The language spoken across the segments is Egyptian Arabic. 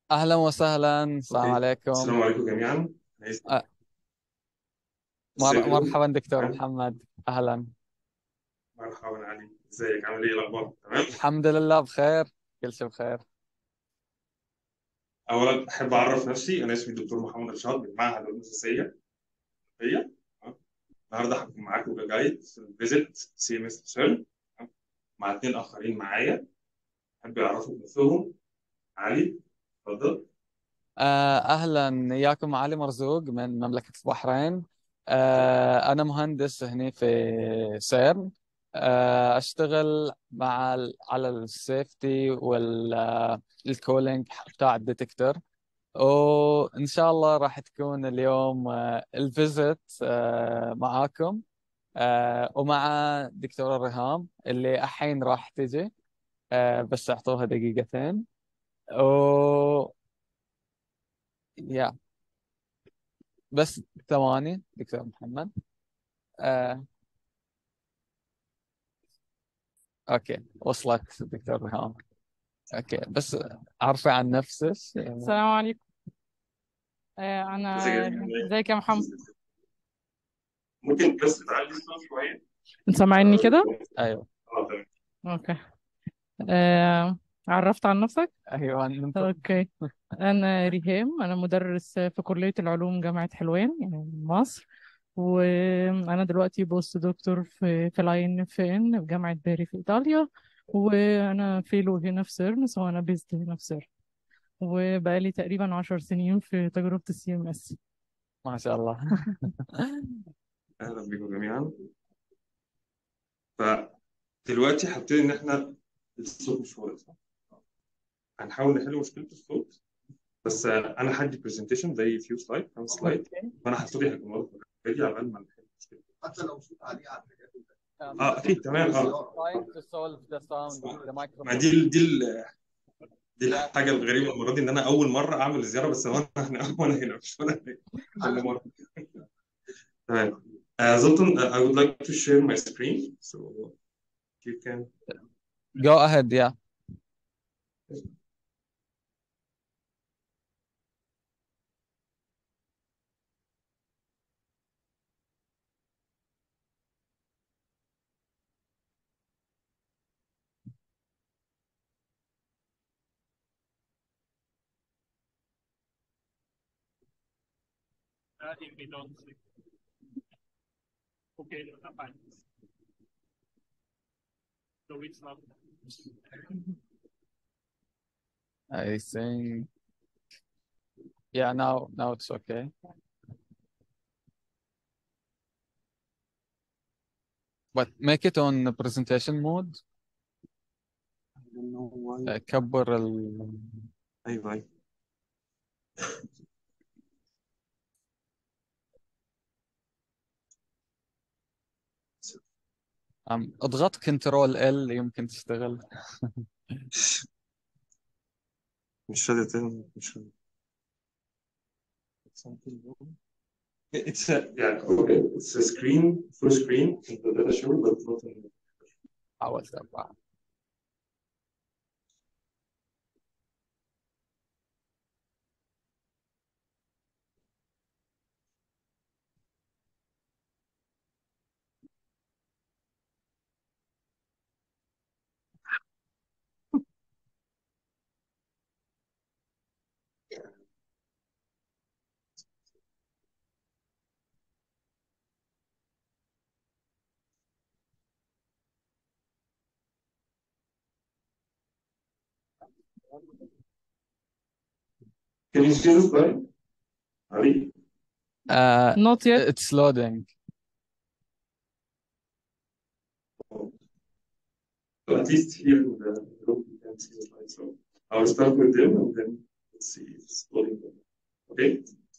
أهلا وسهلا السلام اوكي عليكم السلام عليكم جميعا عايز- أ- ازيك مر- مرحبا دكتور تمام محمد أهلا مرحبا علي ازيك عامل ايه الاخبار تمام الحمد لله بخير كل شيء بخير اولا احب اعرف نفسي انا اسمي الدكتور محمد رشاد من معهد العلوم الاساسيه هي النهارده هكون معاكم كجايد في الفيزيت سي ام اس سيرن مع اثنين اخرين معايا احب يعرفوا بنفسهم علي اتفضل آه، أهلا إياكم علي مرزوق من مملكة البحرين آه، أنا مهندس هنا في سيرن آه، أشتغل مع ال- على السيفتي والكولينج بتاع الديتكتور وإن شاء الله راح تكون اليوم آه، الفيزت آه، معاكم آه ومع دكتورة ريهام اللي الحين راح تجي آه بس اعطوها دقيقتين و يا بس ثواني دكتور محمد آه اوكي وصلت دكتور ريهام اوكي بس عرفي عن نفسك السلام عليكم آه، انا ازيك يا جميل ازيك يا محمد ممكن بس تعلي الصوت شويه انت سامعني كده ايوه اه تمام اوكي آه، عرفت عن نفسك ايوه انت اوكي انا ريهام انا مدرس في كلية العلوم جامعة حلوان يعني مصر وانا دلوقتي بوست دكتور في في الاي ان اف ان في جامعة باري في ايطاليا وانا فيلو هنا في سيرن سو انا بيزد هنا في سيرن وبقالي تقريبا عشر سنين في تجربة السي ام اس ما شاء الله اهلا بكم جميعا فدلوقتي هبتدي ان احنا الصوت مش واضح صح؟ هنحاول نحل مشكله الصوت بس آه، انا هدي برزنتيشن زي فيو سلايد خمس سلايد فانا هصوتي هيكون واضح اوريدي على بال ما نحل المشكله حتى لو صوت عالي على الحاجات اللي اه اكيد تمام اه trying to solve the sound with the ما microphone دي ال- دي ال- دي الحاجه الغريبه المره دي ان انا اول مره اعمل الزياره بس وانا هنا وانا هنا مش وانا هنا كل مره تمام uh, Zoltan, uh, I would like to share my screen so you can go ahead yeah Uh, if we don't see. Okay, that's fine. So it's not. I think yeah now now it's okay but make it on presentation mode I don't know why آه، كبر ال ايوه ايوه عم اضغط كنترول ال يمكن تشتغل مش راضي تاني مش راضي something wrong it's a yeah okay it's a screen full screen in the data show but not in the حاولت ارفع can you see the slide Ali uh, not yet it's loading so at least here in the group you can see the slide so I'll start with them and then let's see if it's loading okay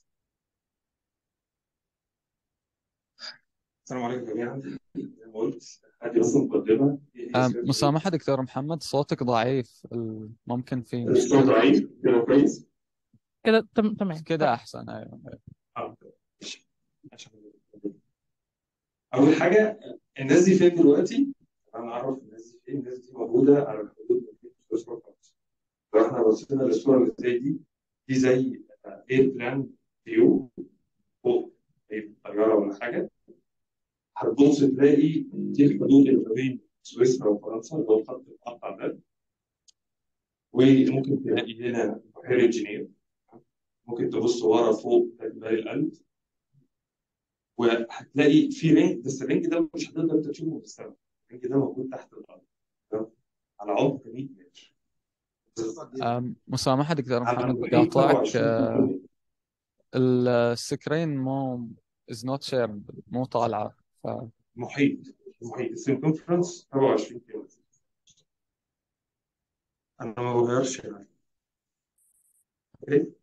السلام عليكم جميعا زي ما قلت هذه بس مقدمة ايه هي آه، سيرة مسامحة دكتور محمد صوتك ضعيف ال- ممكن في الصوت مشكلة ضعيف كده كويس كده تم- تمام كده احسن ايوه آه. عشان- اول حاجه الناس دي فين دلوقتي؟ انا اعرف الناس دي فين الناس دي موجوده على الحدود ما بين سويسرا وفرنسا لو احنا بصينا للصوره اللي زي دي دي زي اير بلان فيو فوق أي طياره ولا حاجه هتبص تلاقي دي الحدود اللي ما بين سويسرا وفرنسا اللي هو الخط المقطع ده وممكن تلاقي هنا بحيره جنيف ممكن تبص ورا فوق جبال الألب وهتلاقي في رينج بس الرينج ده مش هتقدر تشوفه في السماء الرينج ده موجود تحت الأرض تمام؟ على عمق 100 متر أم، مسامحة دكتور على محمد محيط بقاطعك 24 أه، كيلومتر السكرين مو is not shared مو طالعة ف محيط محيط السيركمفرنس 27 كيلومتر انا ما بغيرش يعني اوكي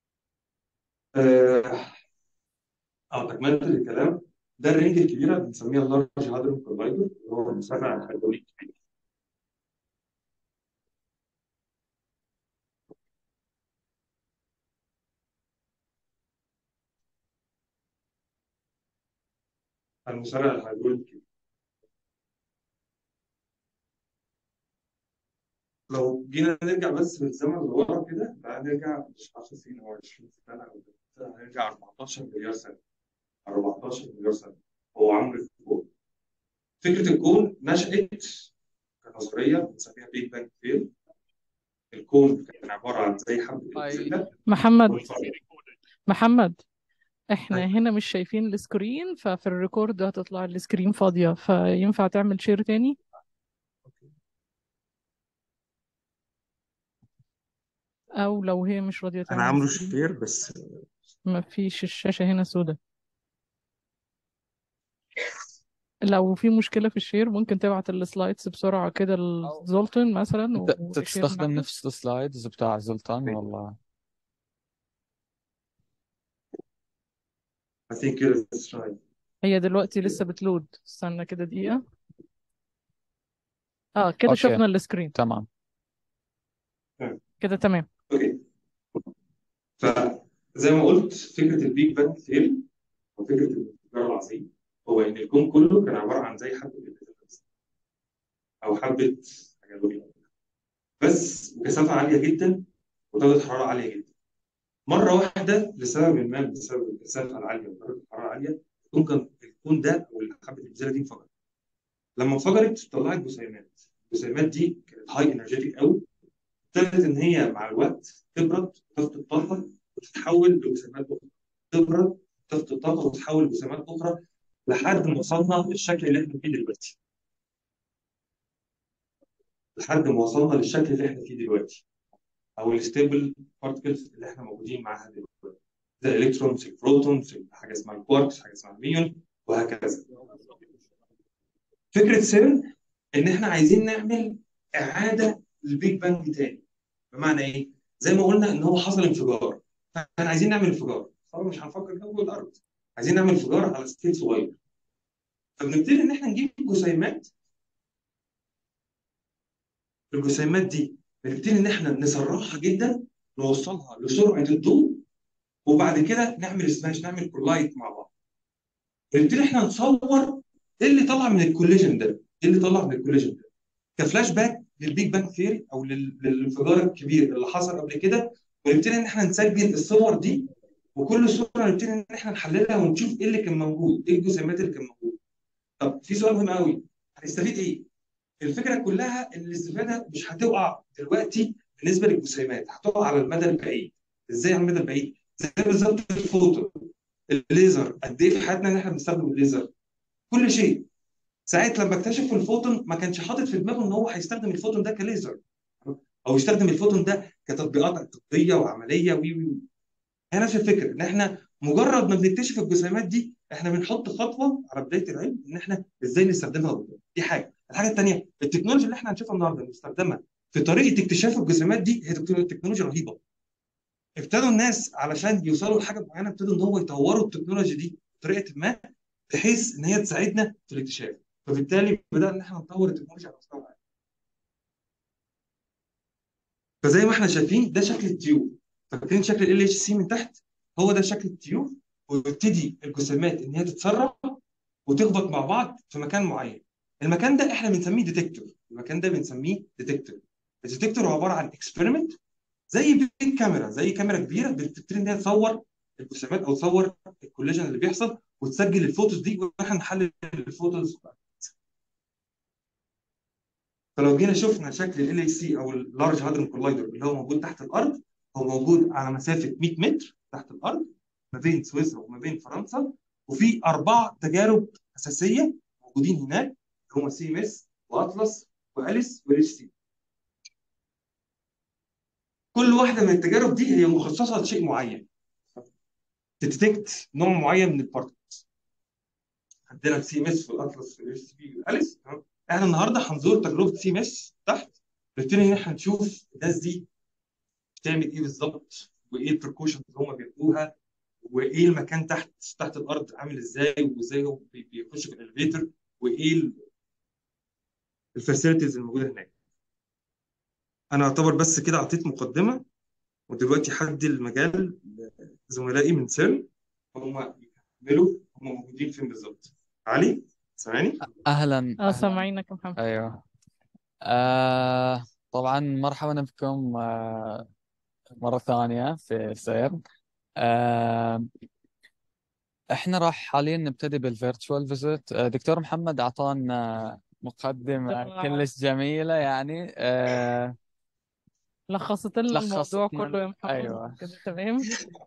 اه آه، تكملة الكلام ده الرينج الكبيره بنسميها اللارج هادرون كولايدر اللي هو المسرع الحيوي الكبير المسرع الحيوي الكبير لو جينا نرجع بس بالزمن لورا كده بقى نرجع مش 10 سنين او 20 سنه او كده، هنرجع 14 مليار سنه 14 مليار سنه هو عمر الكون فكره الكون نشأت كنظريه بنسميها بيج بانج ثيوري الكون كان عباره عن زي حبه هاي الزبده محمد والفضاء محمد احنا طيب. هنا مش شايفين السكرين ففي الريكورد هتطلع السكرين فاضية فينفع تعمل شير تاني او لو هي مش راضية انا تعمل عامله سكرين شير بس مفيش الشاشة هنا سودة لو في مشكلة في الشير ممكن تبعت السلايدز بسرعة كده أو لزولتن مثلا انت و- انت وشير تستخدم معانا نفس السلايدز بتاع زلطان والله I think it's right هي دلوقتي لسه بتلود استنى كده دقيقة اه كده اوكي شفنا السكرين تمام كده تمام اوكي فزي ما قلت فكره البيج بانج ثيوري وفكره الانفجار العظيم هو ان الكون كله كان عباره عن زي حبه الإزاز او حبه حاجه لؤلؤ بس بكثافه عاليه جدا ودرجه حراره عاليه جدا مره واحده لسبب ما بسبب الكثافه العاليه ودرجه الحراره العاليه الكون كان الكون ده او حبه الازاله دي انفجرت لما انفجرت طلعت جسيمات الجسيمات دي كانت هاي انرجيتك قوي ابتدت ان هي مع الوقت تبرد وتفقد طاقه وتتحول لجسيمات اخرى تبرد تفقد طاقه وتتحول لجسيمات اخرى لحد ما وصلنا للشكل اللي احنا فيه دلوقتي لحد ما وصلنا للشكل اللي احنا فيه دلوقتي او الستيبل بارتكلز اللي احنا موجودين معاها دلوقتي زي الالكترونز البروتونز حاجه اسمها الكواركس حاجه اسمها الميون وهكذا فكره سيرن ان احنا عايزين نعمل اعاده للبيج بانج تاني بمعنى ايه؟ زي ما قلنا ان هو حصل انفجار فاحنا عايزين نعمل انفجار طبعا مش هنفكر جو الارض عايزين نعمل انفجار على سكيل صغير فبنبتدي ان احنا نجيب جسيمات الجسيمات دي بنبتدي ان احنا نسرعها جدا نوصلها لسرعه الضوء وبعد كده نعمل سماش نعمل كولايت مع بعض بنبتدي احنا نصور ايه اللي طلع من الكوليجن ده ايه اللي طلع من الكوليجن ده كفلاش باك للبيج بانج ثيوري او لل- للانفجار الكبير اللي حصل قبل كده ونبتدي ان احنا نسجل الصور دي وكل صوره نبتدي ان احنا نحللها ونشوف ايه اللي كان موجود ايه الجسيمات اللي كان موجود طب في سؤال مهم قوي هنستفيد ايه الفكره كلها ان الاستفاده مش هتقع دلوقتي بالنسبه للجسيمات هتقع على المدى البعيد ازاي على المدى البعيد زي بالظبط الفوتون الليزر قد ايه في حياتنا ان احنا بنستخدم الليزر كل شيء ساعه لما اكتشفوا الفوتون ما كانش حاطط في دماغه ان هو هيستخدم الفوتون ده كليزر او يستخدم الفوتون ده كتطبيقات طبيه وعمليه وي وي وي. هي نفس الفكره ان احنا مجرد ما بنكتشف الجسيمات دي احنا بنحط خطوه على بدايه العلم ان احنا ازاي نستخدمها قدام دي حاجه الحاجه الثانيه التكنولوجيا اللي احنا هنشوفها النهارده المستخدمه في طريقه اكتشاف الجسيمات دي هي تكنولو- تكنولوجيا رهيبه ابتدوا الناس علشان يوصلوا لحاجه معينه ابتدوا ان هو يطوروا التكنولوجيا دي بطريقه ما بحيث ان هي تساعدنا في الاكتشاف فبالتالي بدانا ان احنا نطور التكنولوجيا على مستوى عالي فزي ما احنا شايفين ده شكل التيوب فاكرين شكل ال اتش سي من تحت هو ده شكل التيوب ويبتدي الجسيمات ان هي تتسرب وتخبط مع بعض في مكان معين المكان ده احنا بنسميه ديتكتور المكان ده بنسميه ديتكتور الديتكتور هو عباره عن اكسبيرمنت زي بيج كاميرا زي كاميرا كبيره بتبتدي ان هي تصور الجسيمات او تصور الكوليجن اللي بيحصل وتسجل الفوتوز دي واحنا نحلل الفوتوز فلو جينا شفنا شكل ال اي سي او اللارج هادرون كولايدر اللي هو موجود تحت الارض هو موجود على مسافه 100 متر تحت الارض ما بين سويسرا وما بين فرنسا وفي اربع تجارب اساسيه موجودين هناك اللي هم سي ام اس واطلس واليس والاتش سي كل واحده من التجارب دي هي مخصصه لشيء معين تديتكت نوع معين من البارتكلز عندنا السي ام اس والاطلس والاتش سي بي والاليس تمام احنا النهارده هنزور تجربه سي ام اس تحت نبتدي ان احنا نشوف الناس دي بتعمل ايه بالظبط وايه البريكوشنز اللي هم بياخدوها وايه المكان تحت تحت الارض عامل ازاي وازاي هو بي- بيخش في الاليفيتر وايه الفاسيلتيز الموجوده هناك انا اعتبر بس كده اعطيت مقدمه ودلوقتي هدي المجال لزملائي من سيرن هم يكملوا هم موجودين فين بالظبط علي سامعني اهلا اه اهلا سامعينك يا محمد ايوه آه طبعا مرحبا بكم آه مرة ثانية في سير آه احنا راح حاليا نبتدي بالفيرتشوال فيزيت دكتور محمد اعطانا مقدمة ده كلش جميلة يعني آه لخصت لنا الموضوع لخصت لنا كله يا محمد ايوه كده تمام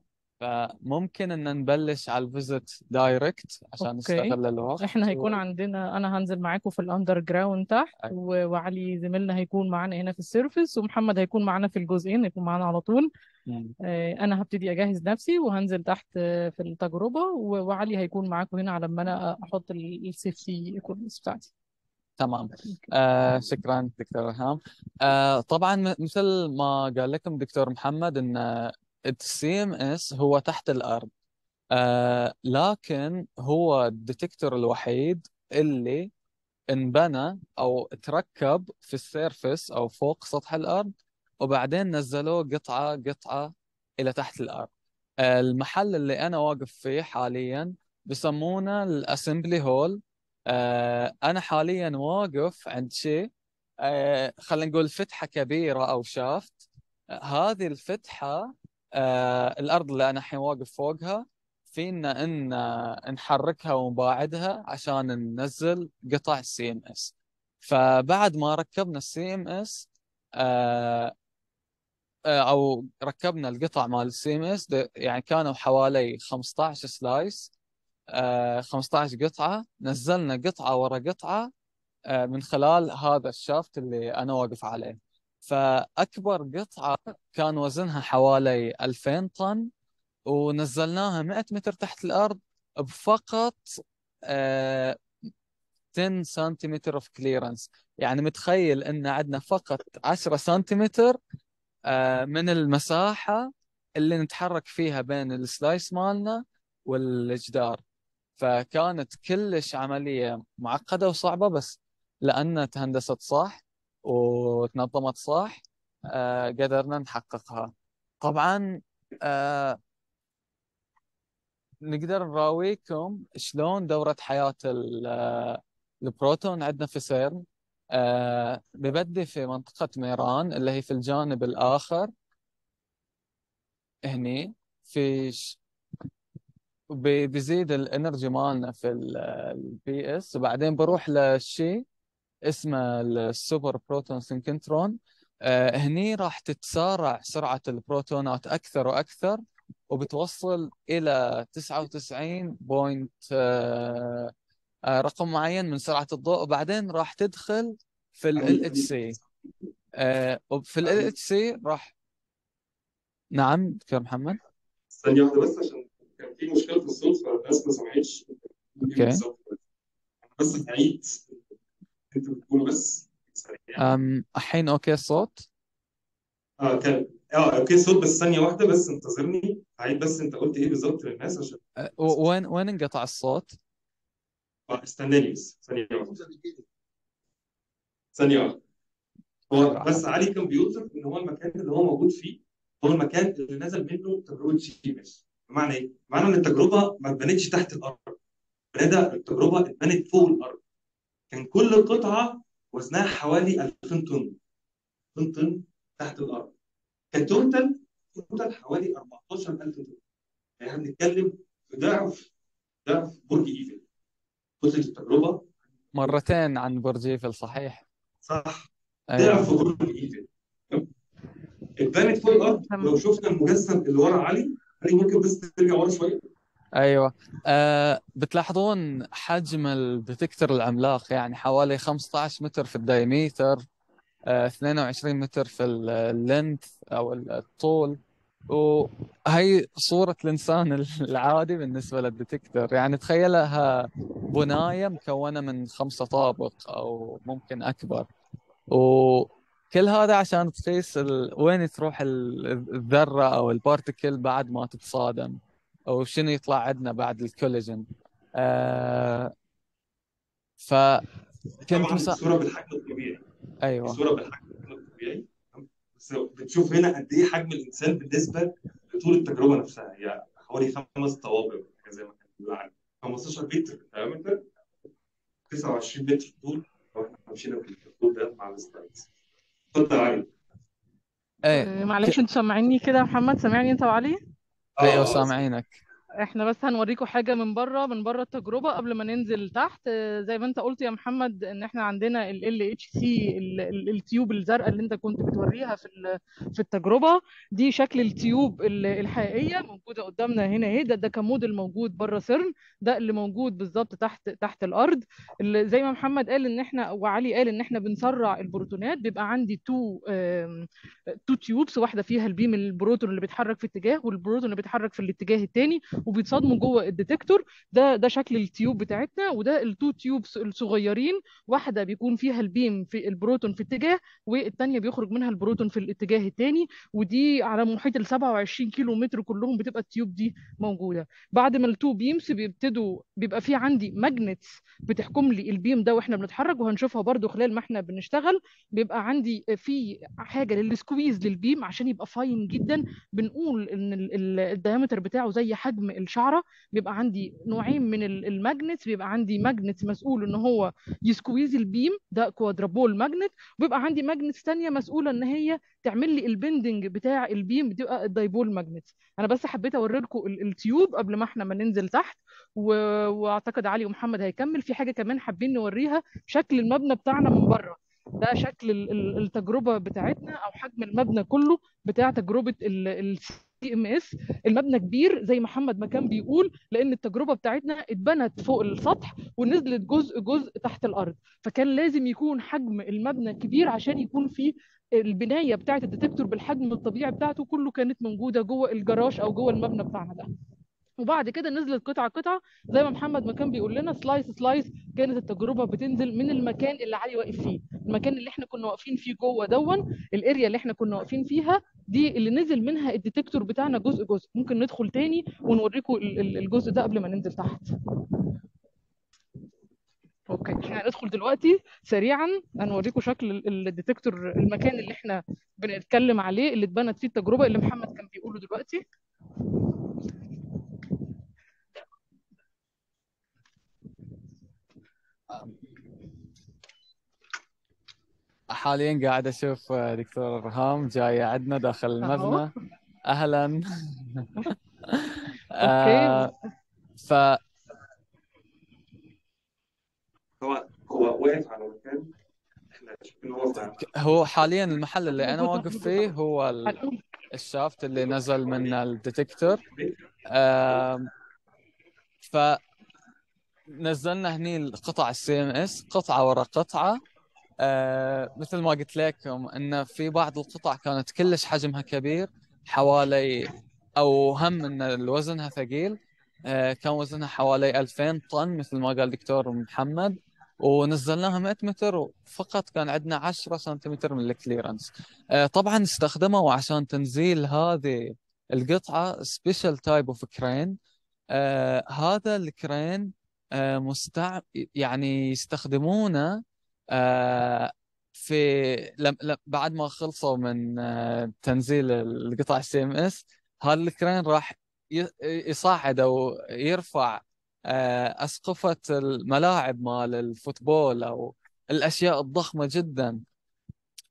فممكن ان نبلش على الفيزيت دايركت عشان اوكي نستغل الوقت احنا هيكون و... عندنا انا هنزل معاكم في الاندر جراوند تحت أي- و- وعلي زميلنا هيكون معانا هنا في السيرفيس ومحمد هيكون معانا في الجزئين هيكون معانا على طول مم. آه، انا هبتدي اجهز نفسي وهنزل تحت آه، في التجربة و- وعلي هيكون معاكم هنا على ما انا احط السيفتي ايكويبمنتس بتاعتي تمام آه شكرا دكتور هام آه طبعا م- مثل ما قال لكم دكتور محمد ان السي ام اس هو تحت الارض آه لكن هو الديتكتور الوحيد اللي انبنى او تركب في السيرفس او فوق سطح الارض وبعدين نزلوه قطعه قطعه الى تحت الارض آه، المحل اللي انا واقف فيه حاليا بسمونه الاسمبلي هول انا حاليا واقف عند شيء آه، خلينا نقول فتحه كبيره او شافت آه، هذه الفتحه آه، الارض اللي انا الحين واقف فوقها فينا ان آه، نحركها ونباعدها عشان ننزل قطع السي ام اس فبعد ما ركبنا السي ام اس او ركبنا القطع مال السي ام اس يعني كانوا حوالي 15 سلايس آه، 15 قطعة نزلنا قطعة ورا قطعة آه، من خلال هذا الشافت اللي أنا واقف عليه فأكبر قطعة كان وزنها حوالي 2000 طن ونزلناها 100 متر تحت الأرض بفقط آه، 10 سنتيمتر اوف كليرنس يعني متخيل ان عندنا فقط 10 سنتيمتر آه، من المساحة اللي نتحرك فيها بين السلايس مالنا والجدار فكانت كلش عملية معقدة وصعبة بس لأنها تهندست صح وتنظمت صح آه، قدرنا نحققها طبعا آه، نقدر نراويكم شلون دورة حياة ال- آه، البروتون عندنا في سيرن آه، ببدي في منطقة ميران اللي هي في الجانب الآخر هني في ش... بي- بيزيد الانرجي مالنا في البي اس وبعدين بروح لشيء اسمه السوبر بروتون سينكنترون آه هني راح تتسارع سرعة البروتونات أكثر وأكثر وبتوصل إلى 99 بوينت آه آه رقم معين من سرعة الضوء وبعدين راح تدخل في ال LHC آه وفي ال LHC راح نعم دكتور محمد ثانية واحدة بس عشان كان في مشكلة في الصوت فالناس ما سمعتش ايه اوكي بالظبط أنا بس هعيد انت بتقوله بس سريع أم الحين اوكي الصوت اه كان اه اوكي صوت بس ثانية واحدة بس انتظرني هعيد بس انت قلت ايه بالظبط للناس عشان أه، و- وين وين انقطع الصوت آه، استناني بس ثانية واحدة ثانية واحدة هو ايوه بس حبيبي علي كان بيوصف ان هو المكان اللي هو موجود فيه هو المكان اللي نزل منه تجربة سي ام اس بمعنى ايه؟ بمعنى ان التجربة ما اتبنتش تحت الارض بنادى التجربة اتبنت فوق الارض كان كل قطعة وزنها حوالي 2000 طن 2000 طن تحت الارض كتوتال توتال حوالي 14000 دولار يعني احنا بنتكلم في ضعف ضعف برج ايفل كتله التجربه مرتين عن برج ايفل صحيح صح ايوه ضعف برج ايفل اتبنت فوق الارض لو شفنا المجسم اللي ورا علي علي ممكن بس ترجع ورا شويه ايوه أه بتلاحظون حجم الديتكتور العملاق يعني حوالي 15 متر في الدايمتر أه 22 متر في اللينث او الطول وهي صورة الإنسان العادي بالنسبة للديتكتور يعني تخيلها بناية مكونة من خمسة طابق أو ممكن أكبر وكل هذا عشان تقيس ال... وين تروح ال- الذرة أو البارتيكل بعد ما تتصادم أو شنو يطلع عندنا بعد الكوليجن آه فكنت طبعا مسا... الصوره بالحجم الطبيعي أيوه الصوره بالحجم الطبيعي بس بتشوف هنا قد ايه حجم الانسان بالنسبه لطول التجربه نفسها هي حوالي خمس طوابق حاجه زي ما كان بيقول علي 15 متر diameter 29 متر طول لو احنا مشينا في الطول ده مع السلايدز اتفضل علي ايه آه، معلش انتوا سامعيني كده يا محمد سامعني انت وعلي ايوه اه سامعينك احنا بس هنوريكم حاجة من بره من بره التجربة قبل ما ننزل تحت آه، زي ما انت قلت يا محمد ان احنا عندنا ال LHC ال- ال- التيوب الزرقاء اللي انت كنت بتوريها في ال- في التجربة دي شكل التيوب ال- الحقيقية موجودة قدامنا هنا اهي ده ده كان موديل موجود بره سيرن ده اللي موجود بالظبط تحت تحت الارض اللي زي ما محمد قال ان احنا وعلي قال ان احنا بنسرع البروتونات بيبقى عندي تو تو تيوبس واحده فيها البيم البروتون اللي بيتحرك في اتجاه والبروتون اللي بيتحرك في الاتجاه الثاني وبيتصادموا جوه الديتكتور ده ده شكل التيوب بتاعتنا وده التو تيوبس الصغيرين واحده بيكون فيها البيم في البروتون في اتجاه والثانيه بيخرج منها البروتون في الاتجاه الثاني ودي على محيط ال 27 كيلو متر كلهم بتبقى التيوب دي موجوده بعد ما التو بيمز بيبتدوا بيبقى في عندي ماجنتس بتحكم لي البيم ده واحنا بنتحرك وهنشوفها برضو خلال ما احنا بنشتغل بيبقى عندي في حاجه للسكويز للبيم عشان يبقى فاين جدا بنقول ان ال- ال- الديامتر بتاعه زي حجم الشعره بيبقى عندي نوعين من ال- الماجنتس بيبقى عندي ماجنت مسؤول ان هو يسكويز البيم ده كوادرابول ماجنت وبيبقى عندي ماجنتس تانية مسؤوله ان هي تعمل لي البندنج بتاع البيم بتبقى الدايبول ماجنت انا بس حبيت اوري لكم ال- التيوب قبل ما احنا ما ننزل تحت و... واعتقد علي ومحمد هيكمل في حاجه كمان حابين نوريها شكل المبنى بتاعنا من بره ده شكل ال- ال- التجربه بتاعتنا او حجم المبنى كله بتاع تجربه السي ام اس المبنى كبير زي محمد ما كان بيقول لان التجربه بتاعتنا اتبنت فوق السطح ونزلت جزء جزء تحت الارض فكان لازم يكون حجم المبنى كبير عشان يكون فيه البنايه بتاعه الديتكتور بالحجم الطبيعي بتاعته كله كانت موجوده جوه الجراج او جوه المبنى بتاعنا ده وبعد كده نزلت قطعه قطعه زي ما محمد ما كان بيقول لنا سلايس سلايس كانت التجربه بتنزل من المكان اللي علي واقف فيه المكان اللي احنا كنا واقفين فيه جوه دون الاريا اللي احنا كنا واقفين فيها دي اللي نزل منها الديتكتور بتاعنا جزء جزء ممكن ندخل تاني ونوريكم ال- ال- الجزء ده قبل ما ننزل تحت اوكي احنا هندخل دلوقتي سريعا هنوريكم شكل ال- الديتكتور المكان اللي احنا بنتكلم عليه اللي اتبنت فيه التجربه اللي محمد كان بيقوله دلوقتي حاليا قاعد اشوف دكتور ارهام جايه عندنا داخل اهو المبنى اهلا اوكي آه ف طبعا هو واقف على مكان احنا شايفين هو في هو حاليا المحل اللي انا موجود واقف موجود فيه هو ال- هنقول الشافت اللي نزل من الديتكتور آم، فنزلنا هني القطع السي ام اس قطعه ورا قطعه آه، مثل ما قلت لكم ان في بعض القطع كانت كلش حجمها كبير حوالي او هم ان وزنها ثقيل آه، كان وزنها حوالي 2000 طن مثل ما قال دكتور محمد ونزلناها 100 متر فقط كان عندنا 10 سنتيمتر من الكليرنس آه، طبعا استخدموا عشان تنزيل هذه القطعة سبيشال تايب اوف كرين هذا الكرين آه، مستع يعني يستخدمونه آه، في لم... لم... بعد ما خلصوا من آه، تنزيل القطع السي ام اس هذا الكرين راح ي... يصعد او يرفع آه، اسقفة الملاعب مال الفوتبول او الاشياء الضخمة جدا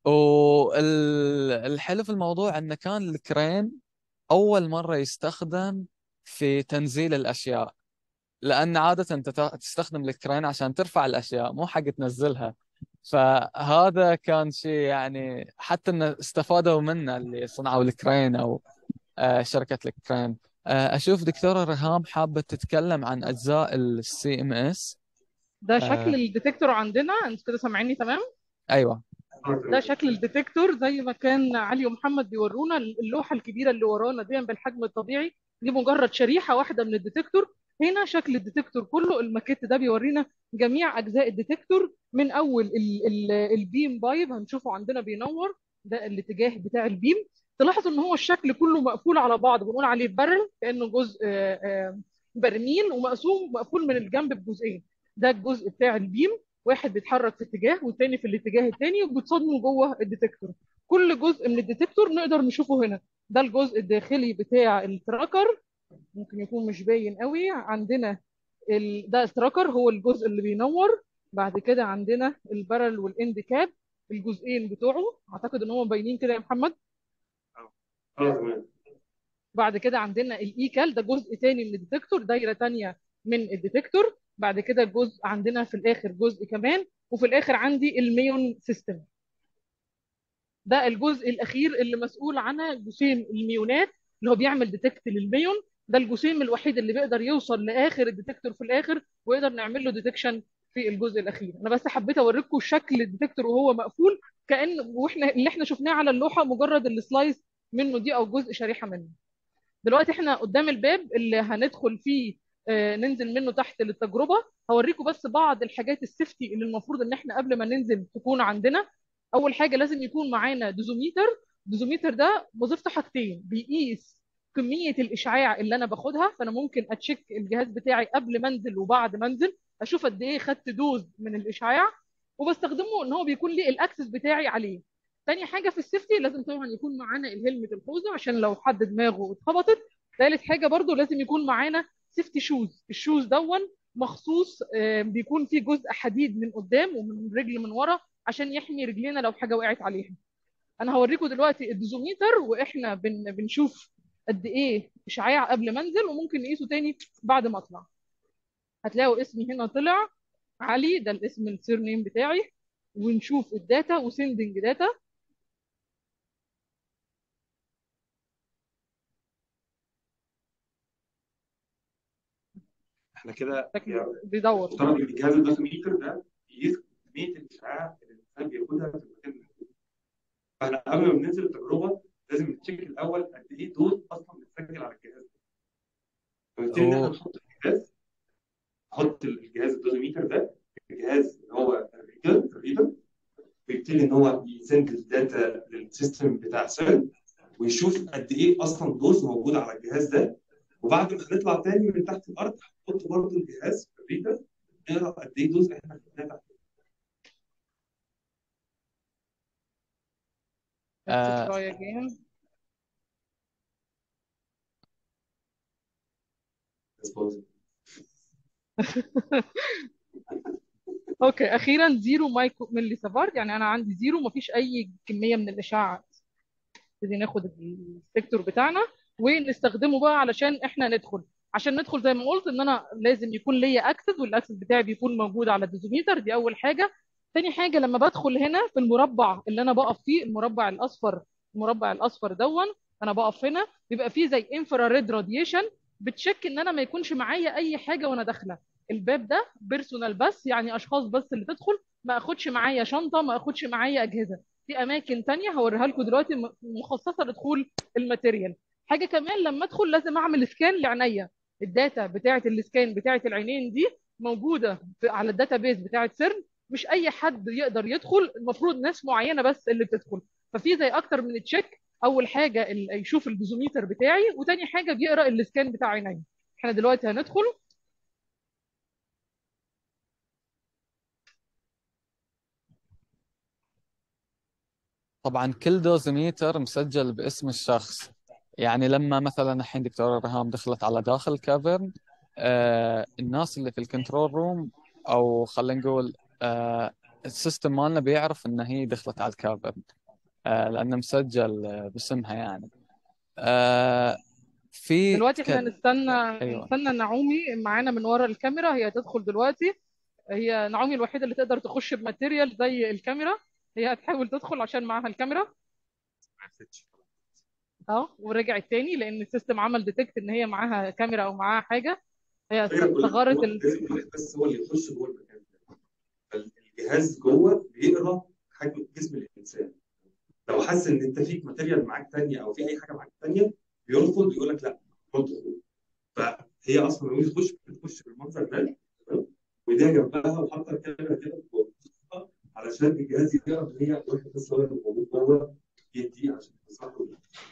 والحلو في الموضوع انه كان الكرين اول مرة يستخدم في تنزيل الاشياء لان عادة انت ت- تستخدم الكرين عشان ترفع الاشياء مو حق تنزلها فهذا كان شيء يعني حتى ان استفادوا منه اللي صنعوا الكرين او آه، شركة الكرين آه، اشوف دكتورة رهام حابة تتكلم عن اجزاء السي ام اس ده شكل آه. الديتكتور عندنا انت كده سامعيني تمام ايوه ده شكل الديتكتور زي ما كان علي ومحمد بيورونا اللوحه الكبيره اللي ورانا دي بالحجم الطبيعي دي مجرد شريحه واحده من الديتكتور هنا شكل الديتكتور كله الماكيت ده بيورينا جميع اجزاء الديتكتور من اول ال ال البيم بايب هنشوفه عندنا بينور ده الاتجاه بتاع البيم تلاحظوا ان هو الشكل كله مقفول على بعض بنقول عليه بارل كانه جزء آه، آه، برميل ومقسوم مقفول من الجنب بجزئين ده الجزء بتاع البيم واحد بيتحرك في اتجاه والتاني في الاتجاه التاني وبيتصادموا جوه الديتكتور كل جزء من الديتكتور نقدر نشوفه هنا ده الجزء الداخلي بتاع التراكر ممكن يكون مش باين قوي عندنا ال... ده التراكر هو الجزء اللي بينور بعد كده عندنا البارل والاند كاب الجزئين بتوعه اعتقد ان هم باينين كده يا محمد اه تمام بعد كده عندنا الايكال ده جزء تاني من الديتكتور دايره تانيه من الديتكتور بعد كده جزء عندنا في الاخر جزء كمان وفي الاخر عندي الميون سيستم ده الجزء الاخير اللي مسؤول عنه جسيم الميونات اللي هو بيعمل ديتكت للميون ده الجسيم الوحيد اللي بيقدر يوصل لاخر الديتكتور في الاخر ويقدر نعمل له ديتكشن في الجزء الاخير انا بس حبيت اوريكم شكل الديتكتور وهو مقفول كان واحنا اللي احنا شفناه على اللوحه مجرد السلايس منه دي او جزء شريحه منه دلوقتي احنا قدام الباب اللي هندخل فيه آه، ننزل منه تحت للتجربه هوريكم بس بعض الحاجات السيفتي اللي المفروض ان احنا قبل ما ننزل تكون عندنا اول حاجه لازم يكون معانا دوزوميتر الدوزوميتر ده وظيفته حاجتين بيقيس كميه الاشعاع اللي انا باخدها فانا ممكن اتشيك الجهاز بتاعي قبل ما انزل وبعد ما انزل اشوف قد ايه خدت دوز من الاشعاع وبستخدمه ان هو بيكون لي الاكسس بتاعي عليه تاني حاجه في السيفتي لازم طبعا يكون معانا الهلمت الخوذه عشان لو حد دماغه اتخبطت ثالث حاجه برضو لازم يكون معانا سيفتي شوز الشوز دون مخصوص آه، بيكون فيه جزء حديد من قدام ومن رجل من ورا عشان يحمي رجلينا لو حاجه وقعت عليها انا هوريكم دلوقتي الدوزوميتر واحنا بن بنشوف قد ايه اشعاع قبل ما انزل وممكن نقيسه تاني بعد ما اطلع هتلاقوا اسمي هنا طلع علي ده الاسم السير نيم بتاعي ونشوف الداتا وسندنج داتا احنا كده شكله بيدور مفترض ان الجهاز الدوسوميتر ده يقيس كميه الاشعاع اللي الانسان بياخدها في المكان المحدود فاحنا قبل ما بننزل التجربه لازم نتشيك الاول قد ايه دوز اصلا بتسجل على الجهاز ده فنبتدي ان احنا أوه. نحط الجهاز نحط الجهاز الدوزوميتر ده في الجهاز اللي هو الريدر الريدر ويبتدي ان هو يسند الداتا للسيستم بتاع سيرن ويشوف قد ايه اصلا دوز موجود على الجهاز ده وبعد ما هنطلع تاني من تحت الارض هنحط برضه الجهاز في الريدر نقرا قد ايه دوز احنا خدناه تحت آه. Let's try again. اوكي اخيرا زيرو مايكرو ملي سافارد يعني انا عندي زيرو مفيش اي كميه من الاشعاع نبتدي ناخد السيكتور بتاعنا ونستخدمه بقى علشان احنا ندخل عشان ندخل زي ما قلت ان انا لازم يكون ليا اكسس والاكسس بتاعي بيكون موجود على الدوزوميتر دي اول حاجه تاني حاجه لما بدخل هنا في المربع اللي انا بقف فيه المربع الاصفر المربع الاصفر دون انا بقف هنا بيبقى فيه زي انفراريد راديشن بتشك ان انا ما يكونش معايا اي حاجه وانا داخله الباب ده بيرسونال بس يعني اشخاص بس اللي تدخل ما اخدش معايا شنطه ما اخدش معايا اجهزه في اماكن تانية هوريها لكم دلوقتي م- مخصصه لدخول الماتيريال حاجه كمان لما ادخل لازم اعمل سكان لعينيا الداتا بتاعه السكان بتاعه العينين دي موجوده في على الداتا بيز بتاعه سيرن مش اي حد يقدر يدخل المفروض ناس معينه بس اللي بتدخل ففي زي اكتر من تشيك اول حاجه ال- يشوف البيزوميتر بتاعي وتاني حاجه بيقرا السكان بتاع عينيا احنا دلوقتي هندخل طبعا كل دوزميتر مسجل باسم الشخص يعني لما مثلا الحين دكتورة رهام دخلت على داخل الكافرن آه الناس اللي في الكنترول روم او خلينا نقول آه السيستم مالنا بيعرف ان هي دخلت على الكافرن آه لأنه مسجل آه، باسمها يعني آه في دلوقتي احنا تك... نستنى أيوة نستنى نعومي معانا من ورا الكاميرا هي هتدخل دلوقتي هي نعومي الوحيدة اللي تقدر تخش بماتيريال زي الكاميرا هي هتحاول تدخل عشان معاها الكاميرا ما عرفتش اه ورجعت تاني لان السيستم عمل ديتكت ان هي معاها كاميرا او معاها حاجة هي الفكره كلها صغرت هو ال... لازم الواحد بس هو اللي يخش جوه المكان ده فالجهاز جوه بيقرا حجم جسم الانسان لو حس ان انت فيك ماتيريال معاك تانية او في اي حاجه معاك تانية بيرفض يقول لك لا خد خد فهي اصلا لما تخش بتخش بالمنظر ده تمام وايديها جنبها وحاطه الكاميرا كده فوق علشان الجهاز يقرا ان هي واحد بس هو اللي موجود جوه يدي عشان تصحى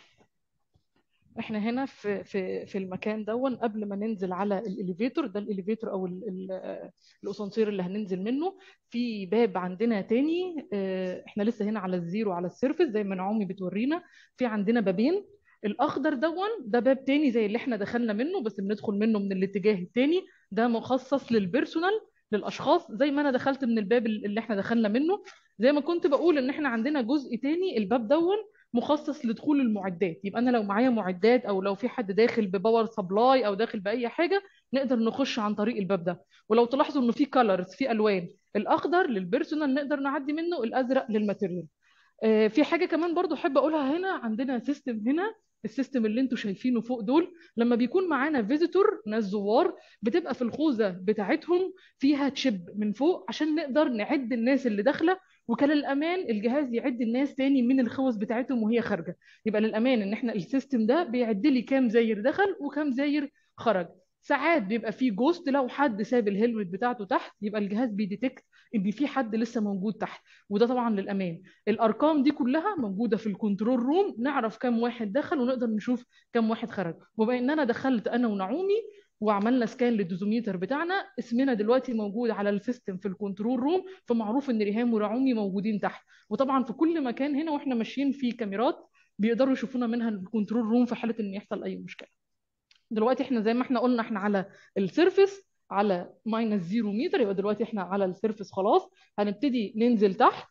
احنا هنا في في في المكان دون قبل ما ننزل على الاليفيتور ده الاليفيتور او ال- ال- الاسانسير اللي هننزل منه في باب عندنا تاني اه، احنا لسه هنا على الزيرو على السيرفس زي ما نعومي بتورينا في عندنا بابين الاخضر دون ده باب تاني زي اللي احنا دخلنا منه بس بندخل منه من الاتجاه التاني ده مخصص للبيرسونال للاشخاص زي ما انا دخلت من الباب اللي احنا دخلنا منه زي ما كنت بقول ان احنا عندنا جزء تاني الباب دون مخصص لدخول المعدات يبقى انا لو معايا معدات او لو في حد داخل بباور سبلاي او داخل باي حاجه نقدر نخش عن طريق الباب ده ولو تلاحظوا انه في كالرز في الوان الاخضر للبيرسونال نقدر نعدي منه الازرق للماتيريال آه، في حاجه كمان برضو احب اقولها هنا عندنا سيستم هنا السيستم اللي انتوا شايفينه فوق دول لما بيكون معانا فيزيتور ناس زوار بتبقى في الخوذه بتاعتهم فيها تشيب من فوق عشان نقدر نعد الناس اللي داخله وكان للامان الجهاز يعد الناس تاني من الخوذ بتاعتهم وهي خارجه يبقى للامان ان احنا السيستم ده بيعد لي كام زاير دخل وكام زاير خرج ساعات بيبقى فيه جوست لو حد ساب الهيلمت بتاعته تحت يبقى الجهاز بيديتكت ان في حد لسه موجود تحت وده طبعا للامان الارقام دي كلها موجوده في الكنترول روم نعرف كم واحد دخل ونقدر نشوف كم واحد خرج وبما ان انا دخلت انا ونعومي وعملنا سكان للدوزوميتر بتاعنا اسمنا دلوقتي موجود على السيستم في الكنترول روم فمعروف ان ريهام ورعومي موجودين تحت وطبعا في كل مكان هنا واحنا ماشيين في كاميرات بيقدروا يشوفونا منها الكنترول روم في حاله ان يحصل اي مشكله دلوقتي احنا زي ما احنا قلنا احنا على السيرفس على ماينس زيرو متر يبقى دلوقتي احنا على السيرفس خلاص هنبتدي ننزل تحت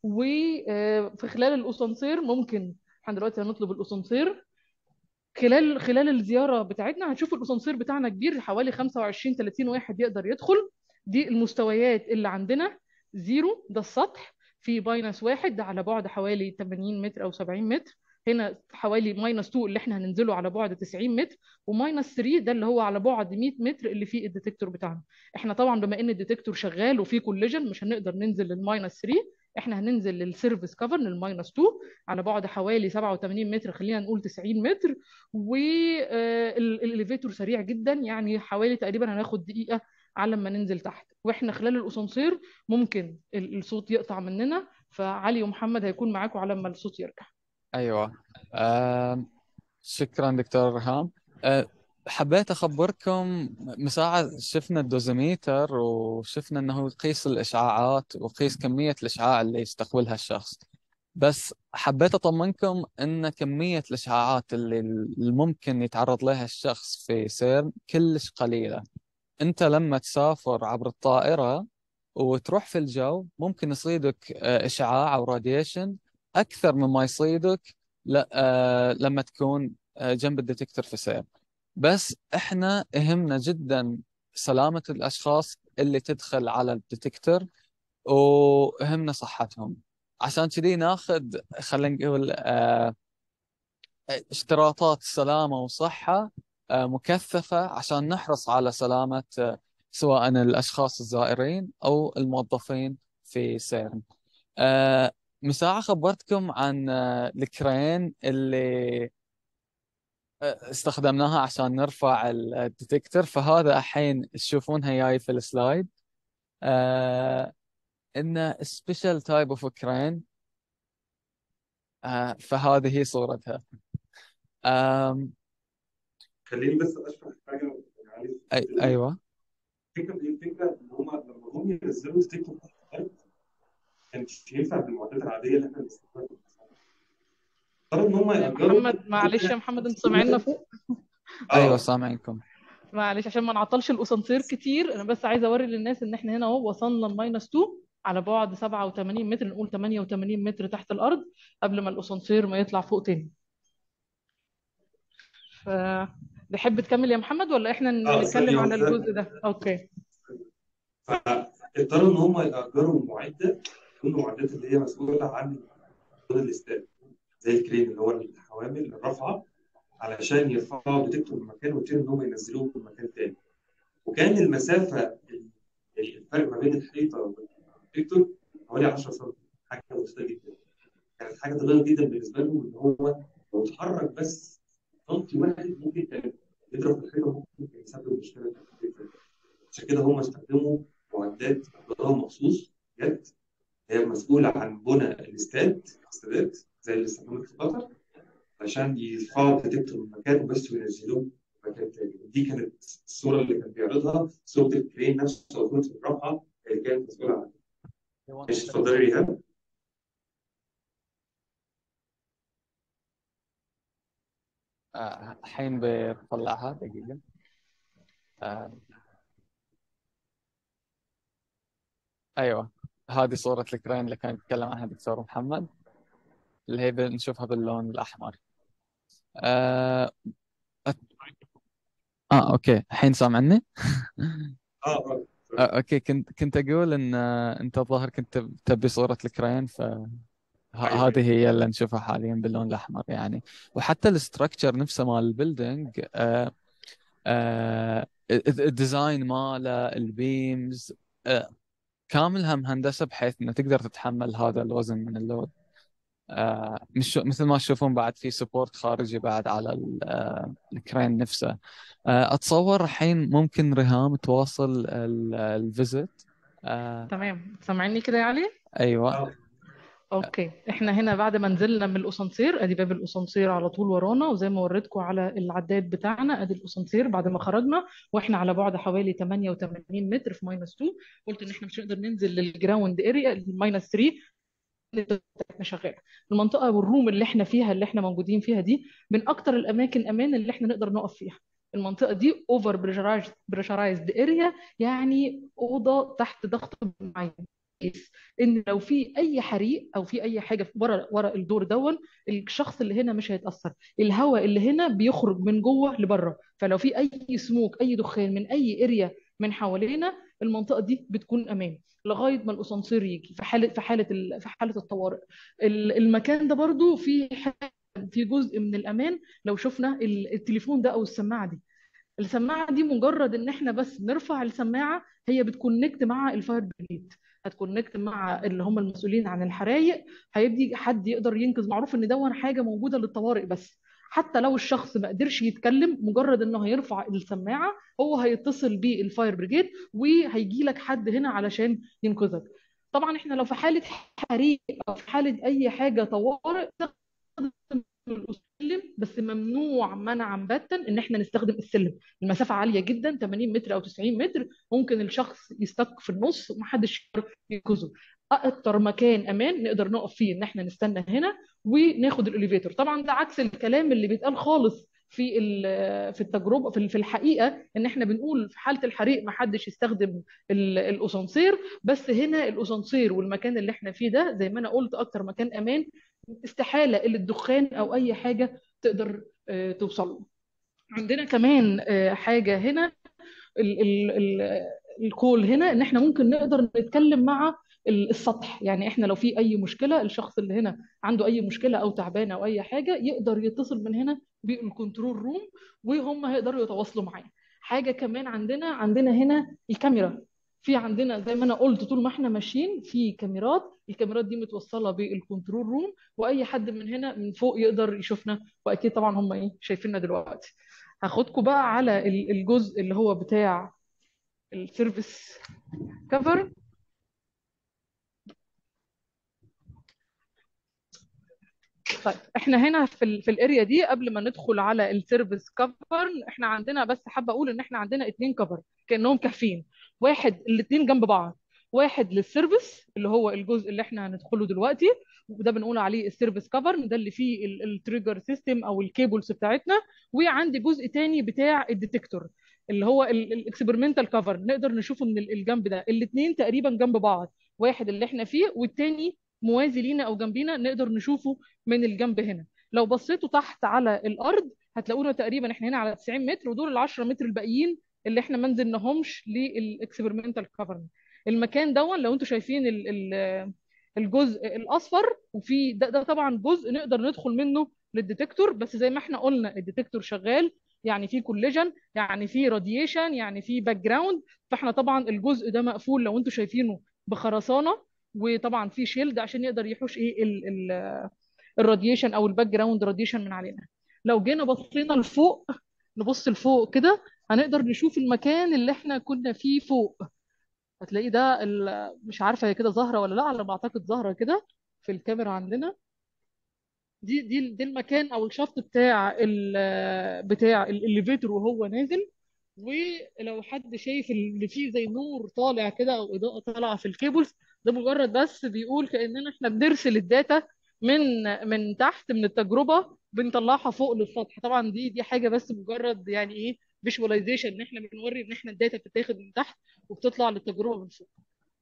وفي خلال الاسانسير ممكن احنا دلوقتي هنطلب الاسانسير خلال خلال الزياره بتاعتنا هنشوف الاسانسير بتاعنا كبير حوالي 25 30 واحد يقدر يدخل دي المستويات اللي عندنا زيرو ده السطح في ماينس واحد ده على بعد حوالي 80 متر او 70 متر هنا حوالي ماينس 2 اللي احنا هننزله على بعد 90 متر وماينس 3 ده اللي هو على بعد 100 متر اللي فيه الديتكتور بتاعنا احنا طبعا بما ان الديتكتور شغال وفيه كوليجن مش هنقدر ننزل للماينس 3 احنا هننزل للسيرفيس كفر للماينس 2 على بعد حوالي 87 متر خلينا نقول 90 متر والاليفيتور سريع جدا يعني حوالي تقريبا هناخد دقيقه على ما ننزل تحت واحنا خلال الاسانسير ممكن ال- الصوت يقطع مننا فعلي ومحمد هيكون معاكم على ما الصوت يرجع أيوة آه شكرا دكتور رهام آه حبيت أخبركم مساعد شفنا الدوزيميتر وشفنا أنه يقيس الإشعاعات ويقيس كمية الإشعاع اللي يستقبلها الشخص بس حبيت أطمنكم أن كمية الإشعاعات اللي الممكن يتعرض لها الشخص في سيرن كلش قليلة أنت لما تسافر عبر الطائرة وتروح في الجو ممكن يصيدك آه، إشعاع أو راديشن أكثر مما يصيدك ل- آه، لما تكون آه، جنب الديتكتور في سير بس إحنا يهمنا جدا سلامة الأشخاص اللي تدخل على الديتكتور ويهمنا صحتهم عشان كذي ناخذ خلينا نقول آه، اشتراطات سلامة وصحة آه، مكثفة عشان نحرص على سلامة آه، سواء الأشخاص الزائرين أو الموظفين في سيرن آه، من ساعة خبرتكم عن آه، الكرين اللي آه، استخدمناها عشان نرفع الديتكتور فهذا الحين تشوفونها جاي في السلايد آه، إنه سبيشال تايب اوف كرين فهذه هي صورتها آم، خليني بس اشرح حاجه يعني أي أيوة الفكره ايه الفكره ان هم لما هم ينزلوا ستيك تحت الارض كانش ينفع بالمعدات العاديه اللي احنا بنستخدمها اضطروا ان هم يأجروا محمد معلش يا محمد انت سامعيننا فوق أيوة اه سامعينكم معلش عشان ما نعطلش الاسانسير كتير انا بس عايزه اوري للناس ان احنا هنا اهو وصلنا لماينس 2 على بعد 87 متر نقول 88 متر تحت الارض قبل ما الاسانسير ما يطلع فوق تاني ف تحب تكمل يا محمد ولا احنا اه نتكلم ثانية على واحدة الجزء ده اوكي فاضطروا ان هم يأجروا معدة من المعدات اللي هي مسؤولة عن دور الاستاد زي الكرين اللي هو الحوامل الرافعة علشان يرفعوا ديتكتور من مكان ويبتدوا ان هم ينزلوه في مكان تاني وكان المسافة يعني الفرق ما بين الحيطة والديتكتور حوالي 10 سم حاجة بسيطة جدا كانت حاجة صغيرة جدا بالنسبة له ان هو لو اتحرك بس سنتي واحد ممكن كان يضرب في الحيطة ممكن كان يسبب مشكلة في الديتكتور عشان كده هم استخدموا معدات نظام مخصوص جد هي مسؤولة عن بناء الاستاد الاستادات زي اللي استخدمت في قطر عشان يرفعوا الديتكتور من مكانه بس وينزلوه في مكان تاني دي كانت الصورة اللي كان بيعرضها صورة الكرين نفسه أو صورة الرابعة اللي كانت مسؤولة عنها ماشي اتفضلي ريهام آه، الحين بطلعها دقيقة آه، أيوة هذه صورة الكرين اللي كان يتكلم عنها دكتور محمد اللي هي بنشوفها باللون الأحمر آه, آه أوكي الحين سامعني اه اه آه أوكي كنت كنت أقول إن آه، أنت الظاهر كنت تبي صورة الكرين ف ه- ايوه هذه هي اللي نشوفها حاليا باللون الأحمر يعني وحتى الاستراكشر نفسه مال البيلدينج آه آه الديزاين ماله البيمز آه كاملها مهندسة بحيث انها تقدر تتحمل هذا الوزن من اللود آه مش مثل ما تشوفون بعد في سبورت خارجي بعد على ال- آه الكرين نفسه آه اتصور الحين ممكن ريهام تواصل الفيزت آه تمام سامعني كده يا علي ايوه اه اوكي احنا هنا بعد ما نزلنا من الاسانسير ادي باب الاسانسير على طول ورانا وزي ما وريتكم على العداد بتاعنا ادي الاسانسير بعد ما خرجنا واحنا على بعد حوالي 88 متر في ماينس 2 قلت ان احنا مش هنقدر ننزل للجراوند اريا الماينس 3 احنا شغاله المنطقه والروم اللي احنا فيها اللي احنا موجودين فيها دي من اكتر الاماكن امان اللي احنا نقدر نقف فيها المنطقه دي اوفر بريشرايزد اريا يعني اوضه تحت ضغط معين ان لو في اي حريق او في اي حاجه ورا ورا الدور دون الشخص اللي هنا مش هيتاثر الهواء اللي هنا بيخرج من جوه لبره فلو في اي سموك اي دخان من اي اريا من حوالينا المنطقه دي بتكون امان لغايه ما الاسانسير يجي في حاله في حاله ال- في حاله الطوارئ ال- المكان ده برضو في في جزء من الامان لو شفنا ال- التليفون ده او السماعه دي السماعه دي مجرد ان احنا بس نرفع السماعه هي بتكونكت مع الفاير بريجيد هتكونكت مع اللي هم المسؤولين عن الحرايق هيبدي حد يقدر ينقذ معروف ان دون حاجه موجوده للطوارئ بس حتى لو الشخص ما قدرش يتكلم مجرد انه هيرفع السماعه هو هيتصل بالفاير بريجيد وهيجي لك حد هنا علشان ينقذك طبعا احنا لو في حاله حريق او في حاله اي حاجه طوارئ السلم بس ممنوع منعا باتا ان احنا نستخدم السلم المسافه عاليه جدا 80 متر او 90 متر ممكن الشخص يستك في النص ومحدش يقدر ينقذه اكتر مكان امان نقدر نقف فيه ان احنا نستنى هنا وناخد الاليفيتور طبعا ده عكس الكلام اللي بيتقال خالص في ال- في التجربه في ال- في الحقيقه ان احنا بنقول في حاله الحريق ما حدش يستخدم ال- الاسانسير بس هنا الاسانسير والمكان اللي احنا فيه ده زي ما انا قلت اكتر مكان امان استحاله اللي الدخان او اي حاجه تقدر آه، توصل له عندنا كمان آه، حاجه هنا ال ال ال الكول هنا ان احنا ممكن نقدر نتكلم مع ال- السطح يعني احنا لو في اي مشكله الشخص اللي هنا عنده اي مشكله او تعبان او اي حاجه يقدر يتصل من هنا بالكنترول روم وهم هيقدروا يتواصلوا معاه حاجه كمان عندنا عندنا هنا الكاميرا في عندنا زي ما انا قلت طول ما احنا ماشيين في كاميرات الكاميرات دي متوصله بالكنترول روم واي حد من هنا من فوق يقدر يشوفنا واكيد طبعا هم ايه شايفيننا دلوقتي هاخدكم بقى على ال- الجزء اللي هو بتاع السيرفيس كفر طيب احنا هنا في ال في الاريا دي قبل ما ندخل على السيرفيس كفر احنا عندنا بس حابه اقول ان احنا عندنا اتنين كفر كانهم كافيين واحد الاتنين جنب بعض واحد للسيرفيس اللي هو الجزء اللي احنا هندخله دلوقتي وده بنقول عليه السيرفيس كفر ده اللي فيه التريجر سيستم او الكيبلز بتاعتنا وعندي جزء تاني بتاع الديتكتور اللي هو الاكسبيرمنتال كفر نقدر نشوفه من ال- الجنب ده الاثنين تقريبا جنب بعض واحد اللي احنا فيه والتاني موازي لينا او جنبينا نقدر نشوفه من الجنب هنا لو بصيتوا تحت على الارض هتلاقونا تقريبا احنا هنا على 90 متر ودول ال 10 متر الباقيين اللي احنا ما نزلناهمش للاكسبيرمنتال كفرنج المكان ده لو انتوا شايفين ال ال الجزء الاصفر وفي ده, ده طبعا جزء نقدر ندخل منه للديتكتور بس زي ما احنا قلنا الديتكتور شغال يعني في كوليجن يعني في راديشن يعني في باك جراوند فاحنا طبعا الجزء ده مقفول لو انتوا شايفينه بخرسانه وطبعا في شيلد عشان يقدر يحوش ايه ال ال الراديشن او الباك جراوند راديشن من علينا لو جينا بصينا لفوق نبص لفوق كده هنقدر نشوف المكان اللي احنا كنا فيه فوق هتلاقي ده ال- مش عارفه هي كده ظاهره ولا لا على ما اعتقد ظاهره كده في الكاميرا عندنا دي دي دي المكان او الشفط بتاع ال بتاع الاليفيتور وهو نازل ولو حد شايف اللي فيه زي نور طالع كده او اضاءه طالعه في الكيبلز ده مجرد بس بيقول كاننا احنا بنرسل الداتا من من تحت من التجربه بنطلعها فوق للسطح طبعا دي دي حاجه بس مجرد يعني ايه فيجواليزيشن ان احنا بنوري ان احنا الداتا بتتاخد من تحت وبتطلع للتجربه من فوق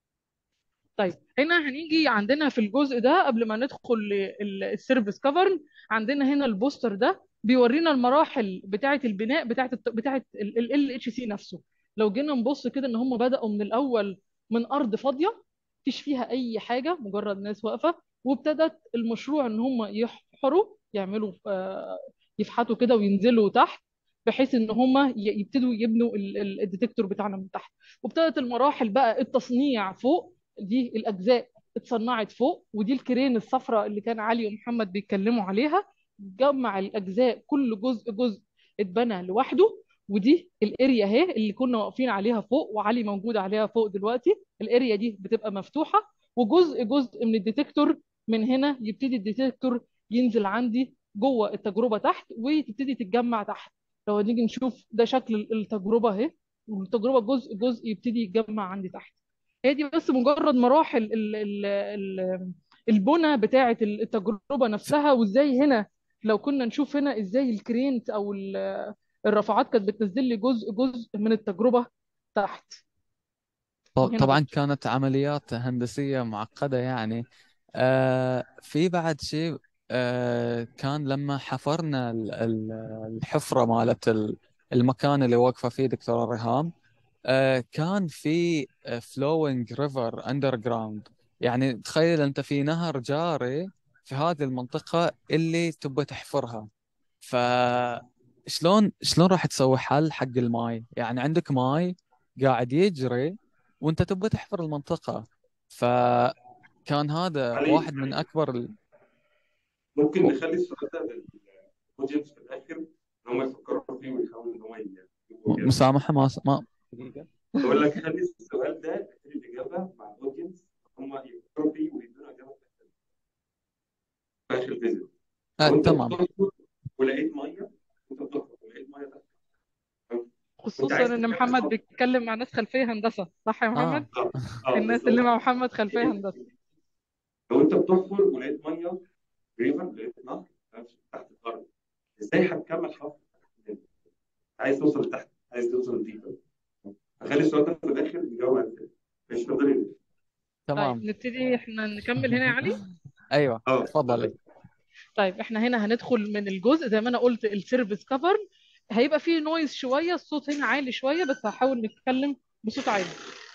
طيب هنا هنيجي عندنا في الجزء ده قبل ما ندخل للسيرفيس كفرن عندنا هنا البوستر ده بيورينا المراحل بتاعه البناء بتاعه الت- بتاعه ال اتش سي نفسه لو جينا نبص كده ان هم بداوا من الاول من ارض فاضيه مفيش فيها اي حاجه مجرد ناس واقفه وابتدت المشروع ان هم يحفروا يعملوا آه، يفحتوا كده وينزلوا تحت بحيث ان هم ي- يبتدوا يبنوا ال- ال- الديتكتور بتاعنا من تحت وابتدت المراحل بقى التصنيع فوق دي الاجزاء اتصنعت فوق ودي الكرين الصفراء اللي كان علي ومحمد بيتكلموا عليها جمع الاجزاء كل جزء جزء اتبنى لوحده ودي الاريا اهي اللي كنا واقفين عليها فوق وعلي موجود عليها فوق دلوقتي الاريا دي بتبقى مفتوحه وجزء جزء من الديتكتور من هنا يبتدي الديتكتور ينزل عندي جوه التجربه تحت وتبتدي تتجمع تحت لو نيجي نشوف ده شكل التجربه اهي والتجربه جزء جزء يبتدي يتجمع عندي تحت هي دي بس مجرد مراحل ال ال ال البنى بتاعه التجربه نفسها وازاي هنا لو كنا نشوف هنا ازاي الكرينت او ال- الرافعات كانت بتنزل لي جزء جزء من التجربه تحت ط- وهنا طبعا برضه كانت عمليات هندسية معقدة يعني آه في بعد شيء آه كان لما حفرنا ال- ال- الحفرة مالت ال- المكان اللي واقفة فيه دكتورة ريهام آه كان في فلوينج ريفر اندر جراوند يعني تخيل انت في نهر جاري في هذه المنطقة اللي تبى تحفرها فشلون شلون راح تسوي حل حق الماي يعني عندك ماي قاعد يجري وانت تبى تحفر المنطقة فكان هذا علي واحد من اكبر ال... ممكن نخلي السؤال ده للاودينس في الاخر ان هم يفكروا فيه ويحاولوا ان هم يجيبوا اجابه مسامحة ما ما دقيقة بقول لك خلي السؤال ده خلي الاجابه مع الاودينس هم يفكروا فيه ويدونا اجابه في اخر الفيديو آه لو انت تمام بتحفر ولقيت ميه انت بتحفر ولقيت ميه تحت وانت خصوصا عايز ان تكمل محمد حفر بيتكلم مع ناس خلفيه هندسه صح يا محمد اه اه اه الناس اللي بالظبط مع محمد خلفيه هندسه لو انت بتحفر ولقيت ميه ريفر لقيت نهر تحت الارض ازاي هتكمل حفر؟ عايز توصل لتحت عايز توصل لديبر هخلي السؤال ده في الاخر نجاوب عليه مش تقدري طيب تمام نبتدي احنا نكمل هنا يا علي ايوه اه تفضلي طيب احنا هنا هندخل من الجزء زي ما انا قلت السيرفيس كفر هيبقى فيه نويز شويه الصوت هنا عالي شويه بس هحاول نتكلم بصوت عالي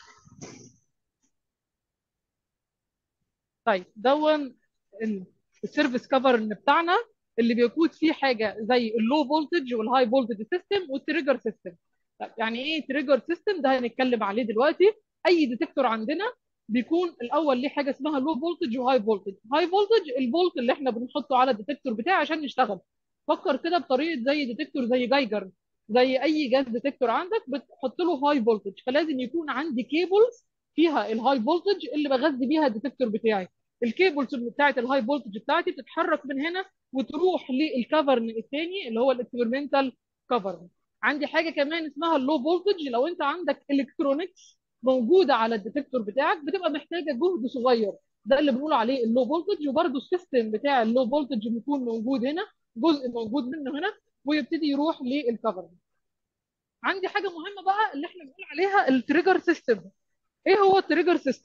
طيب دون ال- السيرفيس كفر بتاعنا اللي بيكون فيه حاجه زي اللو فولتج والهاي فولتج سيستم والتريجر سيستم طيب يعني ايه تريجر سيستم ده هنتكلم عليه دلوقتي اي ديتكتور عندنا بيكون الاول ليه حاجه اسمها لو فولتج وهاي فولتج هاي فولتج الفولت اللي احنا بنحطه على الديتكتور بتاعي عشان يشتغل فكر كده بطريقه زي ديتكتور زي جايجر زي اي جهاز ديتكتور عندك بتحط له هاي فولتج فلازم يكون عندي كيبلز فيها الهاي فولتج اللي بغذي بيها الديتكتور بتاعي الكيبلز بتاعت الهاي فولتج بتاعتي بتتحرك من هنا وتروح للكفرن الثاني اللي هو الاكسبيرمنتال كفرن عندي حاجه كمان اسمها اللو فولتج لو انت عندك الكترونكس موجوده على الديتكتور بتاعك بتبقى محتاجه جهد صغير ده اللي بنقول عليه اللو فولتج وبرده السيستم بتاع اللو فولتج بيكون موجود هنا جزء موجود منه هنا ويبتدي يروح للكفرن عندي حاجه مهمه بقى اللي احنا بنقول عليها التريجر سيستم ايه هو التريجر سيستم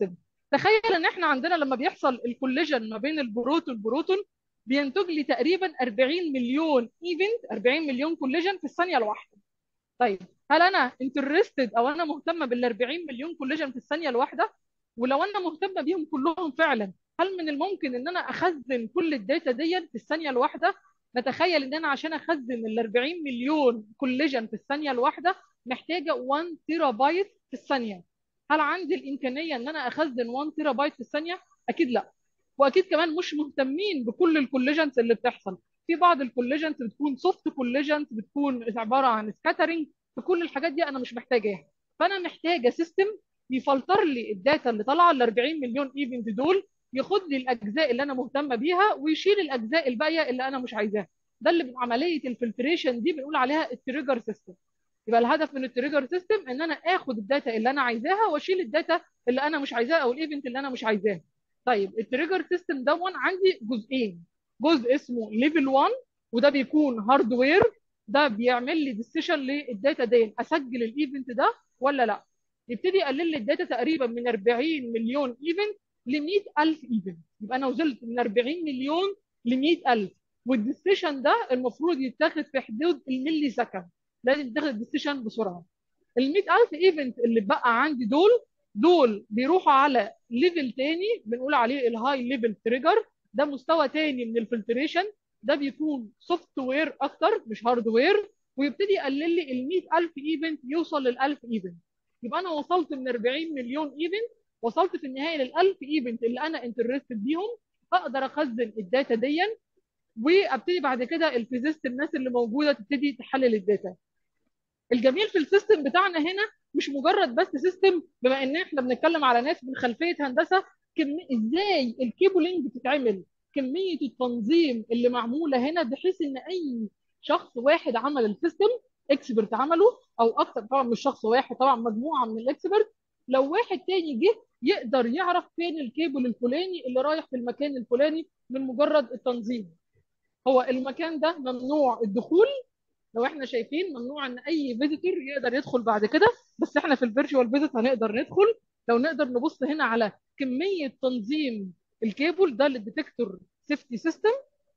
تخيل ان احنا عندنا لما بيحصل الكوليجن ما بين البروتون والبروتون بينتج لي تقريبا 40 مليون ايفنت 40 مليون كوليجن في الثانيه الواحده طيب هل انا انترستد او انا مهتمه بال 40 مليون كوليجن في الثانيه الواحده ولو انا مهتمه بيهم كلهم فعلا هل من الممكن ان انا اخزن كل الداتا دي في الثانيه الواحده نتخيل ان انا عشان اخزن ال 40 مليون كوليجن في الثانيه الواحده محتاجه 1 تيرا بايت في الثانيه هل عندي الامكانيه ان انا اخزن 1 تيرا بايت في الثانيه اكيد لا واكيد كمان مش مهتمين بكل الكوليجنز اللي بتحصل في بعض الكوليجنز بتكون سوفت كوليجنز بتكون عباره عن سكاترنج فكل الحاجات دي انا مش محتاجاها فانا محتاجه سيستم يفلتر لي الداتا اللي طالعه ال 40 مليون ايفنت دول ياخد لي الاجزاء اللي انا مهتمه بيها ويشيل الاجزاء الباقيه اللي انا مش عايزاها ده اللي عمليه الفلتريشن دي بنقول عليها التريجر سيستم يبقى الهدف من التريجر سيستم ان انا اخد الداتا اللي انا عايزاها واشيل الداتا اللي انا مش عايزاها او الايفنت اللي انا مش عايزاها طيب التريجر سيستم ده عندي جزئين جزء اسمه ليفل 1 وده بيكون هاردوير ده بيعمل لي ديسيشن للداتا دي اسجل الايفنت ده ولا لا يبتدي يقلل لي الداتا تقريبا من 40 مليون ايفنت ل 100000 ايفنت يبقى انا وصلت من 40 مليون ل 100000 والديسيشن ده المفروض يتاخد في حدود الملي سكند لازم تاخد الديسيشن بسرعه ال 100000 ايفنت اللي بقى عندي دول دول بيروحوا على ليفل تاني بنقول عليه الهاي ليفل تريجر ده مستوى تاني من الفلتريشن ده بيكون سوفت وير اكتر مش هاردوير ويبتدي يقلل لي ال 100000 ايفنت يوصل لل 1000 ايفنت يبقى انا وصلت من 40 مليون ايفنت وصلت في النهايه لل 1000 ايفنت اللي انا انترستد بيهم اقدر اخزن الداتا دي وابتدي بعد كده الفيزيست الناس اللي موجوده تبتدي تحلل الداتا الجميل في السيستم بتاعنا هنا مش مجرد بس سيستم بما ان احنا بنتكلم على ناس من خلفيه هندسه كم ازاي الكيبلينج بتتعمل كميه التنظيم اللي معموله هنا بحيث ان اي شخص واحد عمل السيستم اكسبرت عمله او اكتر طبعا مش شخص واحد طبعا مجموعه من الاكسبرت لو واحد تاني جه يقدر يعرف فين الكيبل الفلاني اللي رايح في المكان الفلاني من مجرد التنظيم هو المكان ده ممنوع الدخول لو احنا شايفين ممنوع ان اي فيزيتور يقدر يدخل بعد كده بس احنا في الفيرتشوال فيزيت هنقدر ندخل لو نقدر نبص هنا على كميه تنظيم الكيبل ده للديتكتور سيفتي سيستم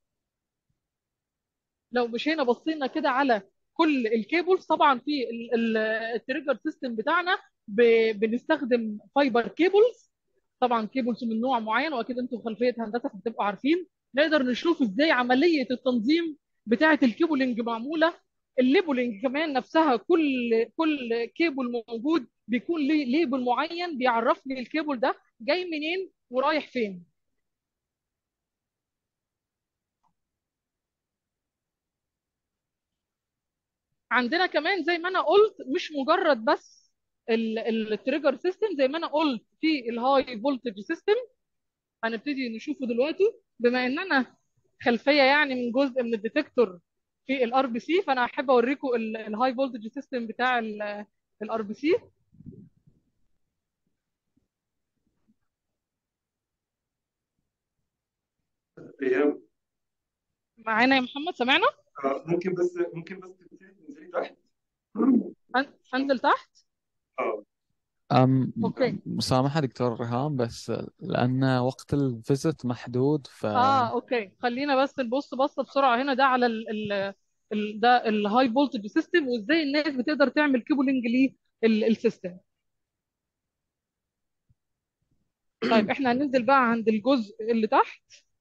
لو مشينا بصينا كده على كل الكيبلز طبعا في التريجر سيستم بتاعنا بنستخدم فايبر كيبلز طبعا كيبلز من نوع معين واكيد انتم خلفيه هندسه هتبقوا عارفين نقدر نشوف ازاي عمليه التنظيم بتاعه الكيبلنج معموله الليبلنج كمان نفسها كل كل كيبل موجود بيكون ليه ليبل معين بيعرفني الكيبل ده جاي منين ورايح فين عندنا كمان زي ما انا قلت مش مجرد بس التريجر سيستم زي ما انا قلت في الهاي فولتج سيستم هنبتدي نشوفه دلوقتي بما ان انا خلفيه يعني من جزء من الديتكتور في الار بي سي فانا احب اوريكم الهاي فولتج سيستم بتاع الار بي سي ايام معانا يا محمد سمعنا آه، ممكن بس ممكن بس تبتدي تنزلي تحت أن- انزل تحت اه أم اوكي مسامحة دكتور ريهام بس لأن وقت الفيزت محدود ف اه اوكي خلينا بس نبص بصه بسرعه هنا ده على ال ال ال ده الهاي فولتج سيستم وازاي الناس بتقدر تعمل كيبلنج للسيستم طيب احنا هننزل بقى عند الجزء اللي تحت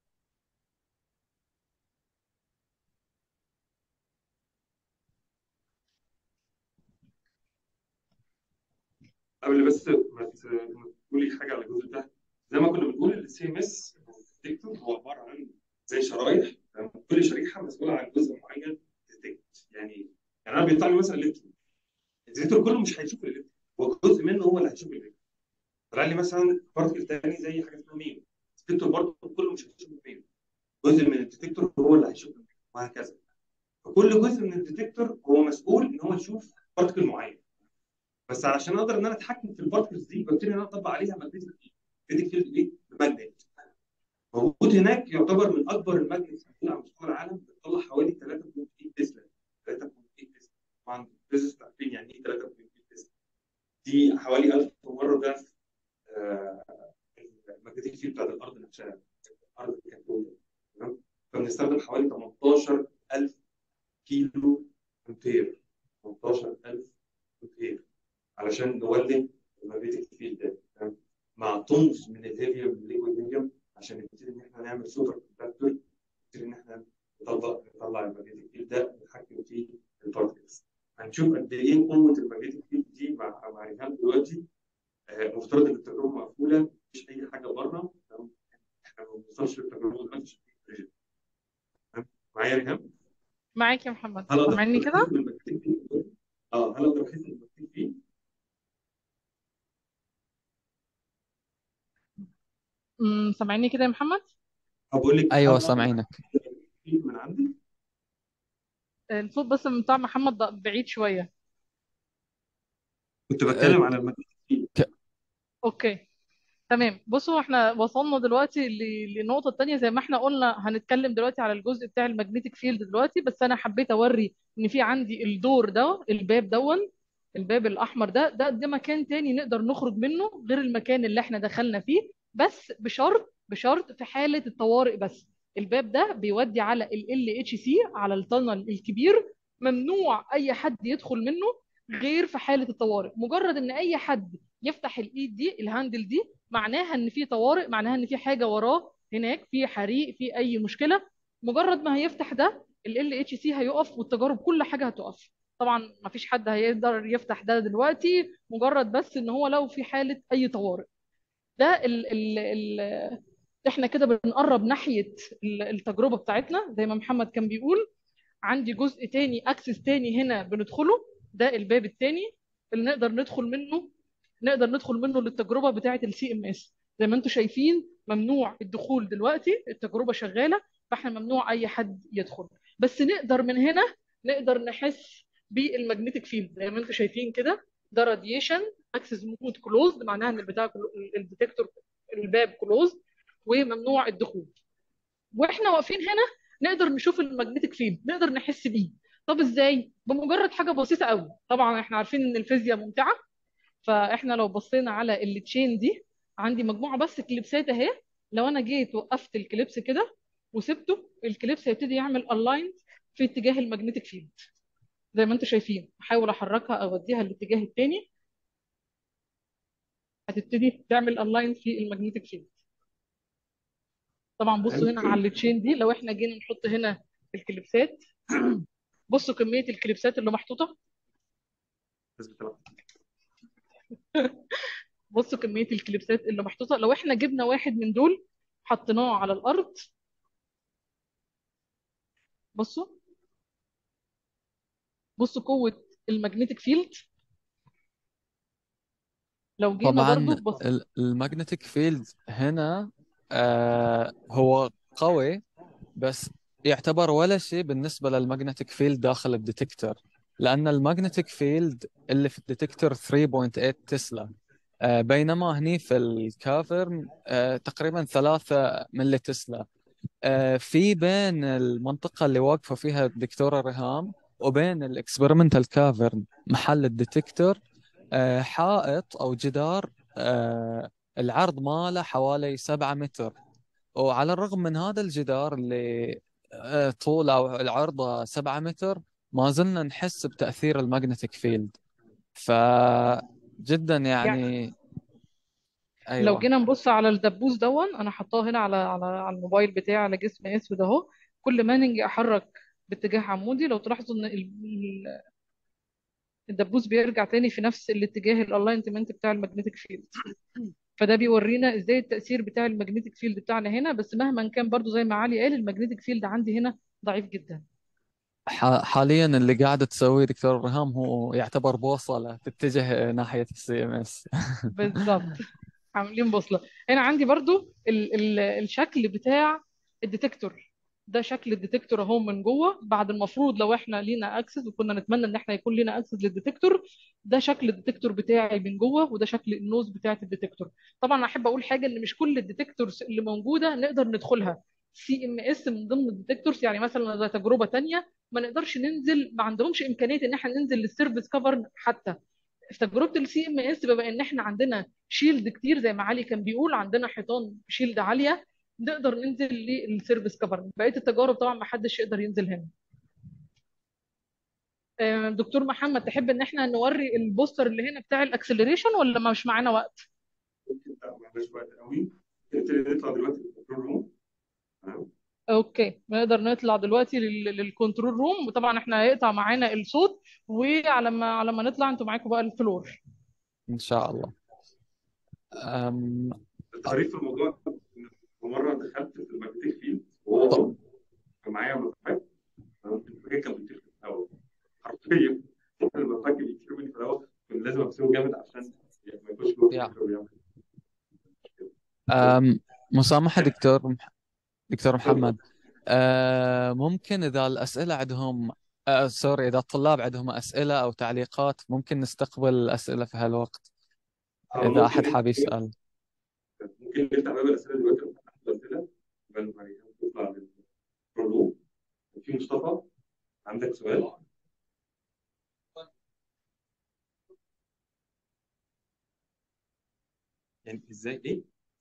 قبل بس ما ت- ما تقولي حاجه على الجزء ده زي ما كنا بنقول السي ام اس ديتكتور هو عباره عن زي شرايح تمام؟ كل شريحه مسؤوله عن جزء معين ديتكت يعني يعني انا بيطلع لي مثلا الكترون الديتكتور كله مش هيشوف الالكترون هو جزء منه هو اللي هيشوف الالكترون طلع لي مثلا بارتكل تاني زي حاجه اسمها ميم الديتكتور برضه كله مش هيشوف الميم جزء من الديتكتور هو اللي هيشوف الميم وهكذا فكل جزء من الديتكتور هو مسؤول ان هو يشوف بارتكل معين بس علشان اقدر ان انا اتحكم في البارتكلز دي ببتدي ان انا اطبق عليها ماجنتيك فيلد فيلد ايه؟ ماجنت موجود هناك يعتبر من اكبر الماجنتس على مستوى العالم بتطلع حوالي 3.8 تسلا 3.8 تسلا طبعا فيزيست عارفين يعني ايه 3.8 تسلا دي حوالي 1000 مره ضعف آه، فيلد بتاعت الارض نفسها الارض ككل تمام فبنستخدم حوالي 18000 كيلو امبير 18000 امبير علشان نولد الماجنتيك فيلد ده تمام مع طنز من الهيليوم الليكويد هيليوم عشان نبتدي ان احنا نعمل سوبر كوندكتور نبتدي ان احنا نطلع نطلع الماجنتيك فيلد ده ونتحكم فيه البارتكلز هنشوف قد ايه قوه الماجنتيك فيلد دي مع مع ريهام دلوقتي آه، مفترض ان التجربه مقفوله مفيش اي حاجه بره تمام؟ احنا ما بنوصلش للتجربه دلوقتي عشان في collision. تمام؟ معايا ريهام؟ معاك يا محمد هل اقدر سامعني احس كده بالماجنتيك فيلد؟ اه هل اقدر احس بالماجنتيك فيلد؟ أمم، سامعني كده يا محمد أو بقول لك هل ايوه اقدر سامعينك احس بالماجنتيك فيلد من عندي؟ الصوت بس من بتاع محمد ض- بعيد شوية كنت أه، بتكلم على الماجنتيك فيلد ك- اوكي تمام بصوا احنا وصلنا دلوقتي ل- للنقطة التانية زي ما احنا قلنا هنتكلم دلوقتي على الجزء بتاع المagnetic فيلد دلوقتي بس انا حبيت اوري ان في عندي الدور ده الباب دون الباب الاحمر ده ده ده مكان تاني نقدر نخرج منه غير المكان اللي احنا دخلنا فيه بس بشرط بشرط في حالة الطوارئ بس الباب ده بيودي على ال اتش سي على التنل الكبير ممنوع اي حد يدخل منه غير في حالة الطوارئ مجرد ان اي حد يفتح الايد دي الهاندل دي معناها ان في طوارئ معناها ان في حاجه وراه هناك في حريق في اي مشكله مجرد ما هيفتح ده ال اتش سي هيقف والتجارب كل حاجه هتقف طبعا ما فيش حد هيقدر يفتح ده دلوقتي مجرد بس ان هو لو في حاله اي طوارئ ده ال ال ال احنا كده بنقرب ناحيه ال- التجربه بتاعتنا زي ما محمد كان بيقول عندي جزء تاني اكسس تاني هنا بندخله ده الباب التاني اللي نقدر ندخل منه نقدر ندخل منه للتجربه بتاعه السي ام اس زي ما انتم شايفين ممنوع الدخول دلوقتي التجربه شغاله فاحنا ممنوع اي حد يدخل بس نقدر من هنا نقدر نحس بالمagnetic فيلد زي ما انتم شايفين كده ده راديشن اكسس مود كلوزد معناها ان البتاع الديتكتور الباب كلوزد وممنوع الدخول واحنا واقفين هنا نقدر نشوف المagnetic فيلد نقدر نحس بيه طب ازاي بمجرد حاجه بسيطه قوي طبعا احنا عارفين ان الفيزياء ممتعه فاحنا لو بصينا على التشين دي عندي مجموعه بس كليبسات اهي لو انا جيت وقفت الكليبس كده وسبته الكليبس هيبتدي يعمل الاين في اتجاه المagnetic فيلد زي ما انتم شايفين احاول احركها اوديها الاتجاه التاني هتبتدي تعمل الاين في المagnetic فيلد طبعا بصوا هنا على التشين دي لو احنا جينا نحط هنا الكليبسات بصوا كميه الكليبسات اللي محطوطه بس بتبقى- بصوا كميه الكليبسات اللي محطوطه لو احنا جبنا واحد من دول حطيناه على الارض بصوا بصوا قوه المagnetic فيلد لو جينا طبعا برضو بص المagnetic فيلد هنا آه هو قوي بس يعتبر ولا شيء بالنسبة للمagnetic فيلد داخل الديتكتور لأن المagnetic فيلد اللي في الديتكتور 3.8 تسلا آه بينما هني في الكافرن آه تقريبا 3 ملي تسلا آه في بين المنطقة اللي واقفة فيها الدكتورة ريهام وبين الاكسبيرمنتال كافرن محل الديتكتور آه حائط أو جدار آه العرض ماله حوالي 7 متر وعلى الرغم من هذا الجدار اللي آه، طوله أو عرضه 7 متر ما زلنا نحس بتأثير المagnetic فيلد فجدا يعني يعني لو أيوة جينا نبص على الدبوس دون انا حطاه هنا على على على الموبايل بتاعي على جسم اسود اهو كل ما نيجي احرك باتجاه عمودي لو تلاحظوا ان ال- ال- الدبوس بيرجع تاني في نفس الاتجاه الالاينمنت بتاع المagnetic فيلد فده بيورينا ازاي التأثير بتاع المagnetic فيلد بتاعنا هنا بس مهما كان برضو زي ما علي قال المagnetic فيلد عندي هنا ضعيف جدا ح- حاليا اللي قاعد تسويه دكتور ريهام هو يعتبر بوصلة تتجه ناحية السي ام اس بالظبط عاملين بوصلة هنا عندي برضو ال ال الشكل بتاع الديتكتور ده شكل الديتكتور اهو من جوه بعد المفروض لو احنا لينا اكسس وكنا نتمنى ان احنا يكون لينا اكسس للديتكتور ده شكل الديتكتور بتاعي من جوه وده شكل النوز بتاعت الديتكتور طبعا احب اقول حاجه ان مش كل الديتكتورز اللي موجوده نقدر ندخلها سي ام اس من ضمن الديتكتورز يعني مثلا زي تجربه تانية ما نقدرش ننزل ما عندهمش امكانيه ان احنا ننزل للسيرفيس كفر حتى في تجربه السي ام اس بما ان احنا عندنا شيلد كتير زي ما علي كان بيقول عندنا حيطان شيلد عاليه نقدر ننزل للسيرفيس كفر بقيه التجارب طبعا ما حدش يقدر ينزل هنا آه، دكتور محمد تحب ان احنا نوري البوستر اللي هنا بتاع الاكسلريشن ولا ما مش معانا وقت ممكن لا ما عندناش وقت قوي نبتدي نطلع دلوقتي في الكنترول روم تمام اوكي نقدر نطلع دلوقتي لل- للكنترول روم وطبعا احنا هيقطع معانا الصوت وعلى ما على ما نطلع انتوا معاكم بقى الفلور إن شاء الله أم... التعريف في الموضوع إن مره دخلت في الماجنتيك فيلد وهو كان معايا مفك المفك كان بيطير في الهواء حرفيا المفك بيطير مني في الهواء كان لازم امسكه جامد عشان ما يخش جوه يا الفكر ويعمل أم... مسامحة دكتور مح... دكتور محمد أه... ممكن إذا الأسئلة عندهم أه... سوري إذا الطلاب عندهم أسئلة أو تعليقات ممكن نستقبل الأسئلة في هالوقت اه إذا ممكن أحد حاب يسأل ممكن نفتح باب الاسئله دلوقتي ونفتح الاسئله قبل ما نطلع للكنترول روم في مصطفى عندك سؤال؟ يعني ازاي ايه؟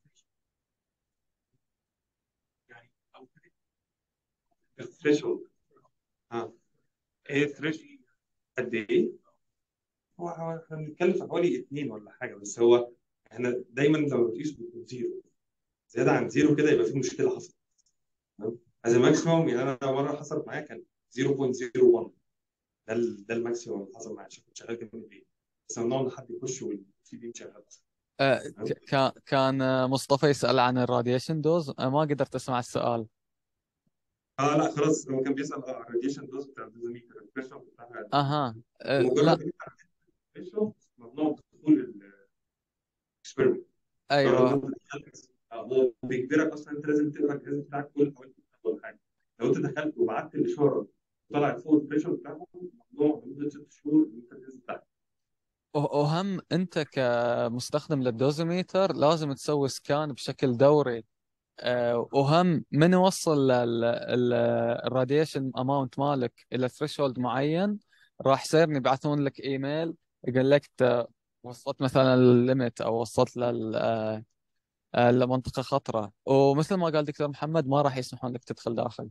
الثريشولد ها ايه الثريشولد قد ايه؟ هو هو احنا بنتكلم في حوالي اثنين ولا حاجه بس هو احنا دايما لما بتقيس بيكون زيرو زياده عن زيرو كده يبقى في مشكله حصلت تمام؟ از ماكسيموم يعني انا مره حصلت معايا كان 0.01 ده ال- ده الماكسيموم اللي حصل معايا عشان كنت شغال جنب بيه بس ممنوع ان حد يخش والسي دي شغال اصلا أه... تمام؟ ك... كان كان آه، مصطفى يسأل عن الراديشن دوز أه ما قدرت أسمع السؤال اه لا خلاص هو كان بيسال اه الراديشن دوز بتاع الدوزوميتر البريشر بتاعها أها أه... مجرد لا ان انت عندك البريشر ممنوع دخول الاكسبيرمنت لو أيوه انت دخلت آه، هو بيجبرك اصلا انت لازم تقرا الجهاز بتاعك كل حوالي كل حاجه لو انت دخلت وبعت الاشاره طلعت فوق البريشر بتاعهم ممنوع لمده ست شهور ان انت الجهاز بتاعك و- وهم انت كمستخدم للدوزوميتر لازم تسوي سكان بشكل دوري آه، وهم من يوصل الراديشن اماونت مالك الى ثريشولد معين راح يصير يبعثون لك ايميل يقول لك انت وصلت مثلا الليمت او وصلت لل آه، آه، لمنطقة خطرة ومثل ما قال دكتور محمد ما راح يسمحون لك تدخل داخل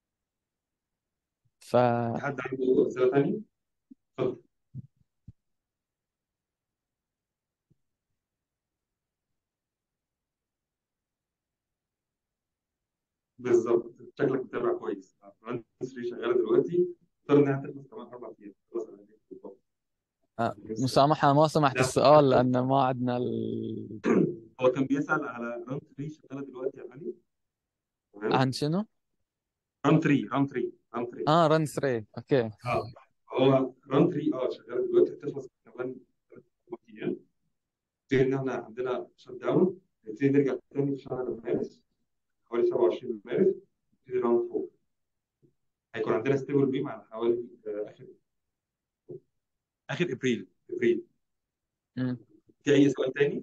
ف في حد عنده اسئله ثانيه؟ اتفضل بالظبط شكلك متابع كويس كمان 3 شغاله دلوقتي افترض انها هتخلص كمان اربع ايام خلاص انا هديك بالظبط. آه، مسامحة ما سمعت لا السؤال لأن ما عندنا ال... هو كان بيسال على ران 3 شغاله دلوقتي يا علي تمام عن شنو؟ ران 3 ران 3 ران 3 اه رن 3 اوكي اه هو ران 3 اه شغاله دلوقتي هتخلص كمان اربع ايام نبتدي ان احنا عندنا شت داون نبتدي نرجع تاني في شهر مارس حوالي 27 مارس نبتدي ران 4 هيكون عندنا ستيبل بيم على حوالي آه، اخر اخر ابريل ابريل مم. في اي سؤال تاني؟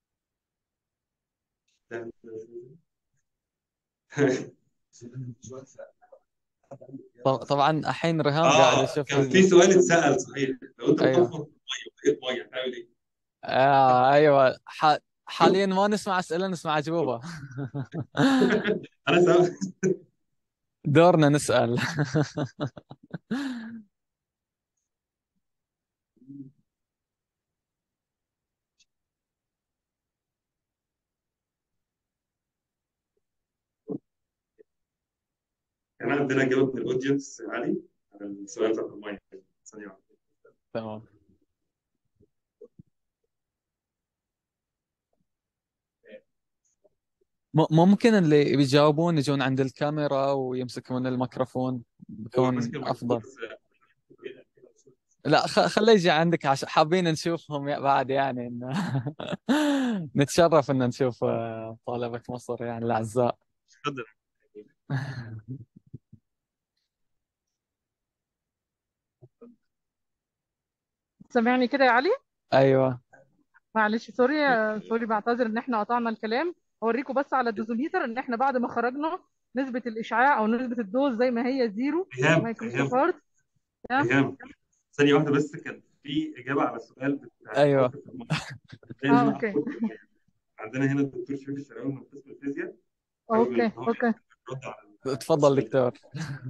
طب- طبعا الحين ريهام قاعد اه يشوف كان في ال... سؤال اتسأل صحيح لو انت ايوه بتنفض ميه ولقيت ميه هتعمل ايه؟ آه ايوه ح... حاليا ما نسمع اسئله نسمع اجوبه انا سأل دورنا نسال كان عندنا اجابه من الاودينس علي على السؤال بتاع الميه ثانيه واحده تمام م- ممكن اللي بيجاوبون يجون عند الكاميرا ويمسكون الميكروفون هو بيكون ماسك الميكروفون افضل بس لا خ... خليه يجي عندك عش... حابين نشوفهم يا- بعد يعني إن... نتشرف ان نشوف آه، طلبة مصر يعني الاعزاء اتفضل سامعني كده يا علي ايوه معلش سوري سوري بعتذر ان احنا قطعنا الكلام اوريكم بس على الدوزوميتر ان احنا بعد ما خرجنا نسبة الاشعاع او نسبة الدوز زي ما هي زيرو ايهام مايكروسوفت ايهام هارت ايهام ثانيه واحده بس كان في اجابه على السؤال بتاع ايوه عواصف الميه ازاي اه ان انا اوكي اخد عندنا هنا الدكتور شريف الشراوي من قسم الفيزياء حابب ان اوكي هو اوكي يرد على تفضل السؤال ده دكتور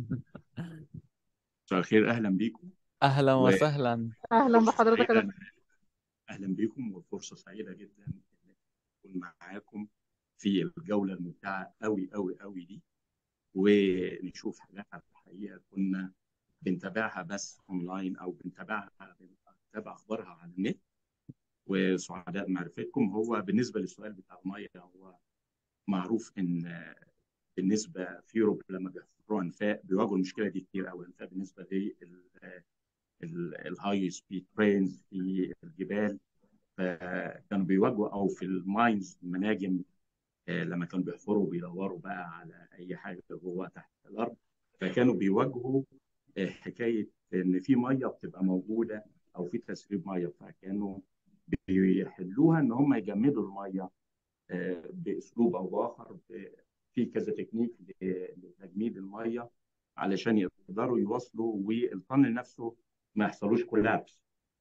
مساء الخير اهلا بيكم اهلا وسهلا اهلا وفرصه بحضرتك يا سعيده دكتور اهلا بيكم وفرصه سعيده جدا ان اكون معاكم في الجوله الممتعه قوي قوي قوي دي ونشوف حاجات على الحقيقه كنا بنتابعها بس اونلاين او بنتابعها بنتابع اخبارها على النت وسعداء معرفتكم هو بالنسبه للسؤال بتاع الميه هو معروف ان بالنسبه في اوروبا لما بيحفروا انفاق بيواجهوا المشكله دي كتير قوي انفاق بالنسبه للهاي سبيد ترينز في الجبال فكانوا بيواجهوا او في الماينز المناجم آه، لما كانوا بيحفروا بيدوروا بقى على اي حاجه جوه تحت الارض فكانوا بيواجهوا آه، حكايه ان في ميه بتبقى موجوده او في تسريب ميه فكانوا بيحلوها ان هم يجمدوا الميه آه، باسلوب او باخر ب- في كذا تكنيك ل- لتجميد الميه علشان يقدروا يوصلوا والطن نفسه ما يحصلوش كولابس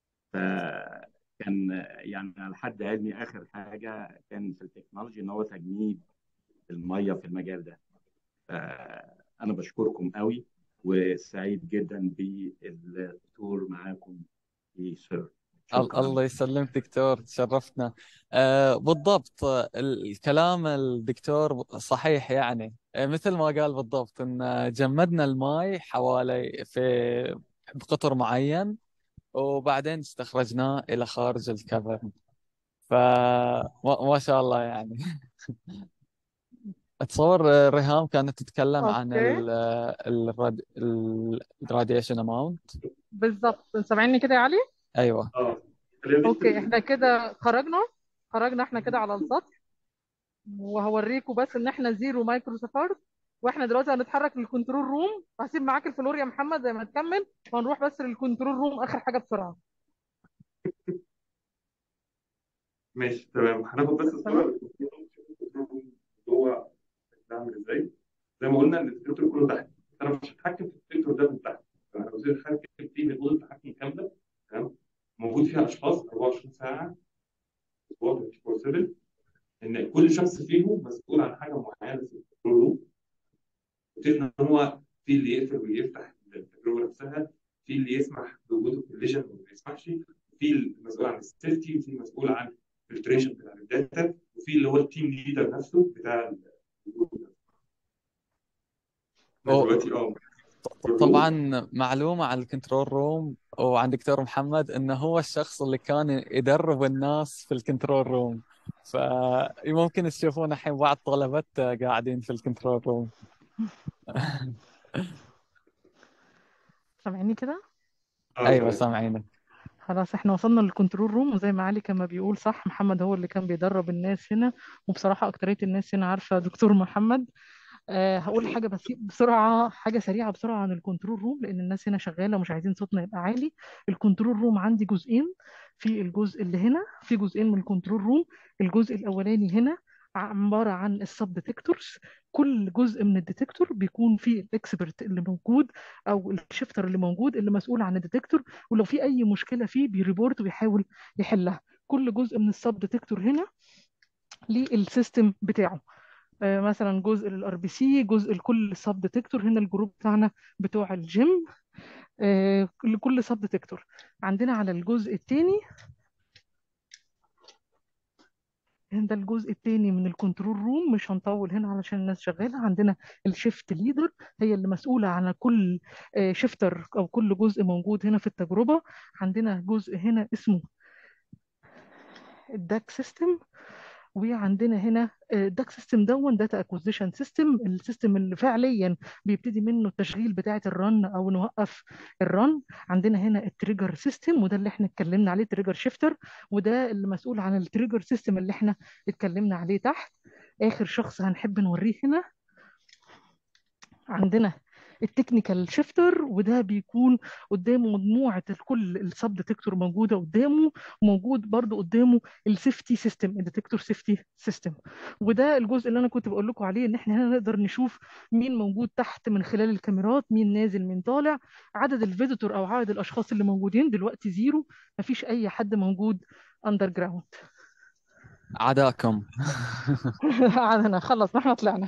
فكان يعني على حد علمي اخر حاجه كان في التكنولوجي ان هو تجميد الميه في المجال ده فانا بشكركم قوي وسعيد جدا بالدكتور معاكم في سير ال- شكرا الله يسلمك دكتور تشرفتنا آه بالضبط آه، الكلام الدكتور صحيح يعني آه مثل ما قال بالضبط ان جمدنا الماي حوالي في بقطر معين وبعدين استخرجناه الى خارج الكافرن ف ما ما شاء الله يعني اتصور آه، ريهام كانت تتكلم عن اوكي ال الراديشن اماونت بالظبط سامعني كده يا علي اه ايوه خلينا نكتب اوكي احنا كده خرجنا خرجنا احنا كده على السطح وهوريكم بس ان احنا زيرو مايكرو سفارد واحنا دلوقتي هنتحرك للكنترول روم هسيب معاك الفلور يا محمد زي ما تكمل وهنروح بس للكنترول روم اخر حاجه بسرعه ماشي تمام هناخد بس تمام الصوره جوه شكلها عامل ازاي زي ما قلنا ان الفلتر كله تحت انا مش هتحكم في الفلتر ده من تحت انا لو زي هتحكم فيه من اوضه التحكم كامله تمام موجود فيها اشخاص 24 ساعه اسبوع 24 7 ان كل شخص فيهم مسؤول عن حاجه معينه في الكنترول روم وتبتدي ان هو في اللي يقفل ويفتح التجربه نفسها في اللي يسمح بوجود الكوليجن وما يسمحش في المسؤول عن السيفتي وفي المسؤول عن الفلتريشن بتاع الداتا وفي اللي هو التيم ليدر نفسه بتاع الجروب ده. احنا أو دلوقتي اه الروم طبعا معلومة عن الكنترول روم وعن دكتور محمد انه هو الشخص اللي كان يدرب الناس في الكنترول روم فممكن تشوفون الحين بعض طلبته قاعدين في الكنترول روم سامعيني كده اه ايوه تمام سامعينك خلاص احنا وصلنا للكنترول روم وزي ما علي كان ما بيقول صح محمد هو اللي كان بيدرب الناس هنا وبصراحة أكترية الناس هنا عارفة دكتور محمد أه هقول حاجة بس بسرعة حاجة سريعة بسرعة عن الكنترول روم لأن الناس هنا شغالة ومش عايزين صوتنا يبقى عالي الكنترول روم عندي جزئين في الجزء اللي هنا في جزئين من الكنترول روم الجزء الأولاني هنا عبارة عن السب ديتكتورز كل جزء من الديتكتور بيكون فيه الاكسبرت اللي موجود او الشيفتر اللي موجود اللي مسؤول عن الديتكتور ولو في اي مشكله فيه بيريبورت ويحاول يحلها كل جزء من السب ديتكتور هنا ليه السيستم بتاعه آه، مثلا جزء للار بي سي جزء لكل سب ديتكتور هنا الجروب بتاعنا بتوع الجيم آه، لكل سب ديتكتور عندنا على الجزء الثاني ده الجزء الثاني من الكنترول روم مش هنطول هنا علشان الناس شغاله عندنا الشيفت ليدر هي اللي مسؤوله عن كل شيفتر او كل جزء موجود هنا في التجربه عندنا جزء هنا اسمه الداك سيستم وعندنا هنا الداك سيستم دون داتا اكوزيشن سيستم السيستم اللي فعليا بيبتدي منه التشغيل بتاعه الرن او نوقف الرن عندنا هنا التريجر سيستم وده اللي احنا اتكلمنا عليه تريجر شيفتر وده اللي مسؤول عن التريجر سيستم اللي احنا اتكلمنا عليه تحت اخر شخص هنحب نوريه هنا عندنا التكنيكال شيفتر وده بيكون قدامه مجموعه كل السب ديتكتور موجوده قدامه وموجود برضو قدامه السيفتي سيستم الديتكتور سيفتي سيستم وده الجزء اللي انا كنت بقول لكم عليه ان احنا هنا نقدر نشوف مين موجود تحت من خلال الكاميرات مين نازل مين طالع عدد الفيزيتور او عدد الاشخاص اللي موجودين دلوقتي زيرو مفيش اي حد موجود اندر جراوند عداكم عادنا خلص احنا طلعنا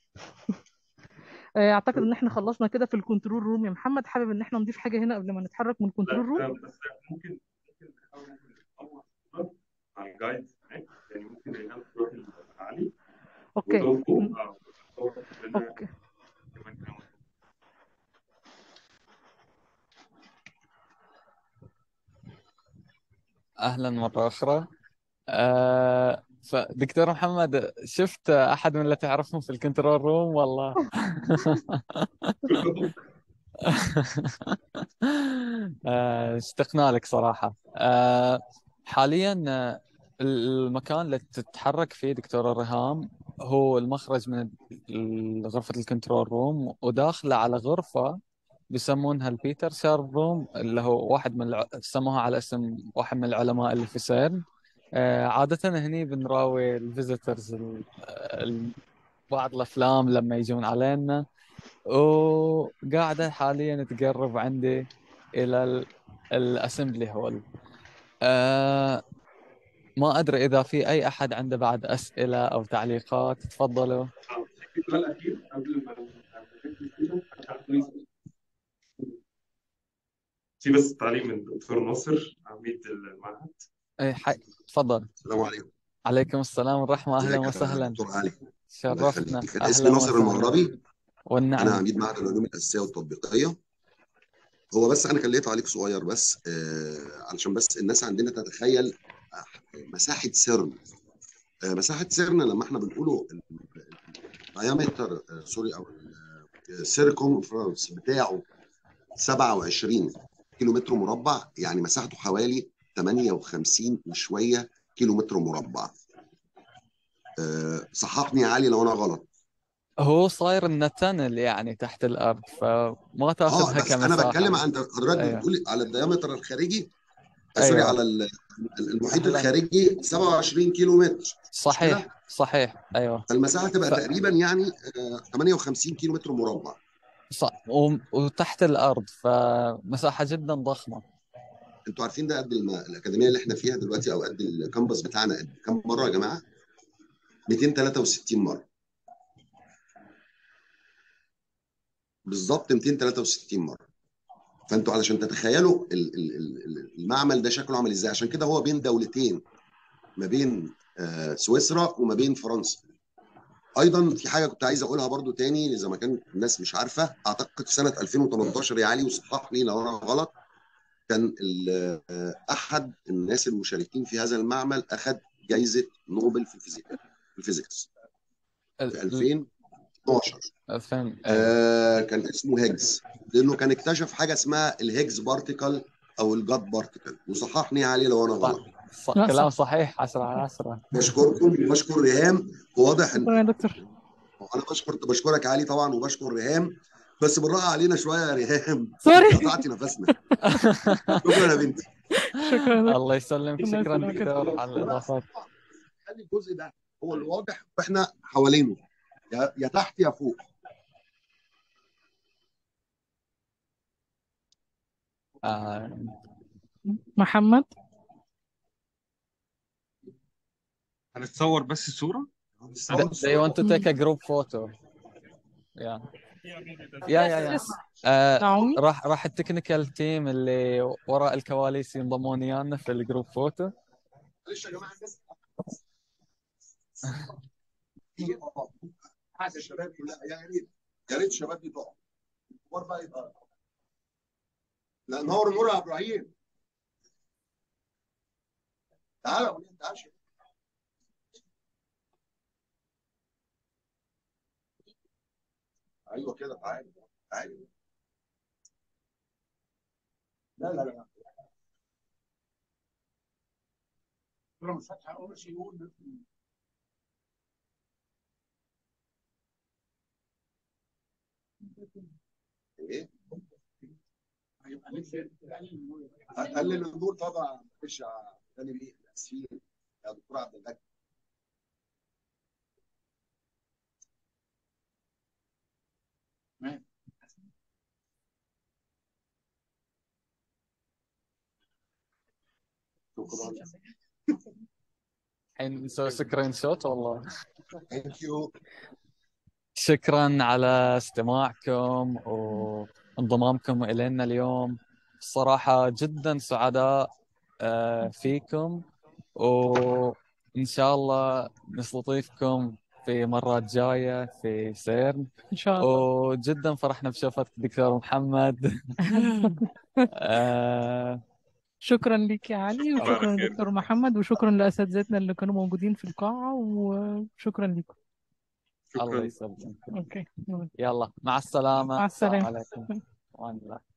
آه، اعتقد ان احنا خلصنا كده في الكنترول روم يا محمد حابب ان احنا نضيف حاجه هنا قبل ما نتحرك من الكنترول روم لا بس ممكن ممكن نحاول ممكن نطور على الجايد هناك يعني ممكن ريهام تروح لعلي اوكي وتوقفوا م- اه وتطور لنا اوكي كمان كلام اهلا مره اخرى آه فدكتور محمد شفت احد من اللي تعرفهم في الكنترول روم والله آه، اشتقنا لك صراحة آه، حاليا آه، المكان اللي تتحرك فيه دكتورة ريهام هو المخرج من ال- غرفة الكنترول روم وداخلة على غرفة بيسمونها البيتر شارب روم اللي هو واحد من الع... سموها على اسم واحد من العلماء اللي في سيرن آه، عادة هني بنراوي الفيزيتورز بعض الأفلام لما يجون علينا وقاعدة حاليا تقرب عندي إلى الأسمبلي هول أه ما أدري إذا في أي أحد عنده بعد أسئلة أو تعليقات تفضلوا في سؤال اخير قبل ما في بس تعليق من الدكتور ناصر عميد المعهد أي حي... تفضل السلام عليكم عليكم السلام والرحمة أهلا ازيك يا وسهلا دكتور علي الله شرفنا يخليك انا اسمي أهلا ناصر وسهلا المغربي انا والنعم عميد معهد العلوم الاساسيه والتطبيقيه هو بس انا كان ليا تعليق صغير بس آه علشان بس الناس عندنا تتخيل آه، مساحه سيرن آه مساحه سيرن لما احنا بنقوله الدايمتر سوري او السيركمفرنس بتاعه 27 كيلو متر مربع يعني مساحته حوالي 58 وشويه كيلو متر مربع آه، صححني يا علي لو انا غلط هو صاير إنه تنل يعني تحت الأرض فما اه تاخذها بس انا كمساحة بتكلم عن حضرتك أيوه بتقولي على الديامتر الخارجي آه، سوري أيوه على ال- المحيط أهلا الخارجي 27 كيلو متر مش كده؟ صحيح صحيح أيوه فالمساحه تبقى ف... تقريبا يعني آه، 58 كيلو متر مربع ص... و... وتحت الأرض فمساحة جدا ضخمة انتوا عارفين ده قد الم... الاكاديميه اللي احنا فيها دلوقتي او قد الكامبس بتاعنا قد كام مره يا جماعه 263 مره بالظبط 263 مره فانتوا علشان تتخيلوا ال- ال- ال- المعمل ده شكله عامل ازاي عشان كده هو بين دولتين ما بين آه، سويسرا وما بين فرنسا ايضا في حاجه كنت عايز اقولها برضو تاني اذا ما كان الناس مش عارفه اعتقد في سنه 2018 يا علي وصحح لي لو انا غلط كان ال- آه، احد الناس المشاركين في هذا المعمل اخذ جائزه نوبل في الفيزياء في الفيزيكس في ال... ال... 2012 2000 أيوه آه كان اسمه هيجز لانه كان اكتشف حاجه اسمها الهيجز بارتيكل او الجاد بارتيكل وصححني عليه لو انا صح غلط ص... لا كلام صح صحيح عشرة على عشرة بشكركم وبشكر ريهام وواضح ان شكرا يا دكتور انا بشكر بشكرك علي طبعا وبشكر ريهام بس بالراحه علينا شويه يا ريهام سوري قطعتي نفسنا شكرا يا بنتي شكرا يا دكتور الله يسلمك الله شكرا يسلمك يا دكتور دكتور على الإضافات خلي الجزء ده هو اللي واضح واحنا حوالينه يا يا تحت يا فوق آه... محمد هنتصور بس صورة They, نتصور they want to take a group photo yeah يا يا يا آه نعومي راح راح التكنيكال تيم اللي وراء الكواليس ينضمون ويانا في الجروب فوتو معلش يا جماعه الناس في اه حاجه الشباب كلها يا ريت يا ريت الشباب دي تقع الكبار بقى يبقى لا نور نور يا ابراهيم تعالى يا ابراهيم تعالى ايوه كده تعالى تعالى لا لا لا أنا مش فاتحه اول شيء يقول ايه قلل النور طبعا مش تاني ليه اسفين يا دكتور عبد الله شكرا الحين نسوي سكرين شوت والله ثانك يو شكرا على استماعكم وانضمامكم إلينا اليوم الصراحة جدا سعداء آه، فيكم وإن شاء الله نستضيفكم في مرات جاية في سيرن ان شاء الله وجدا فرحنا بشوفتك دكتور محمد آه، شكرا لك يا علي شكراً وشكرا على خير. لدكتور محمد وشكرا لاساتذتنا اللي كانوا موجودين في القاعه وشكرا لكم الله شكرا يسلمك اوكي يلا مع السلامة مع السلامة. السلام عليكم وعن الله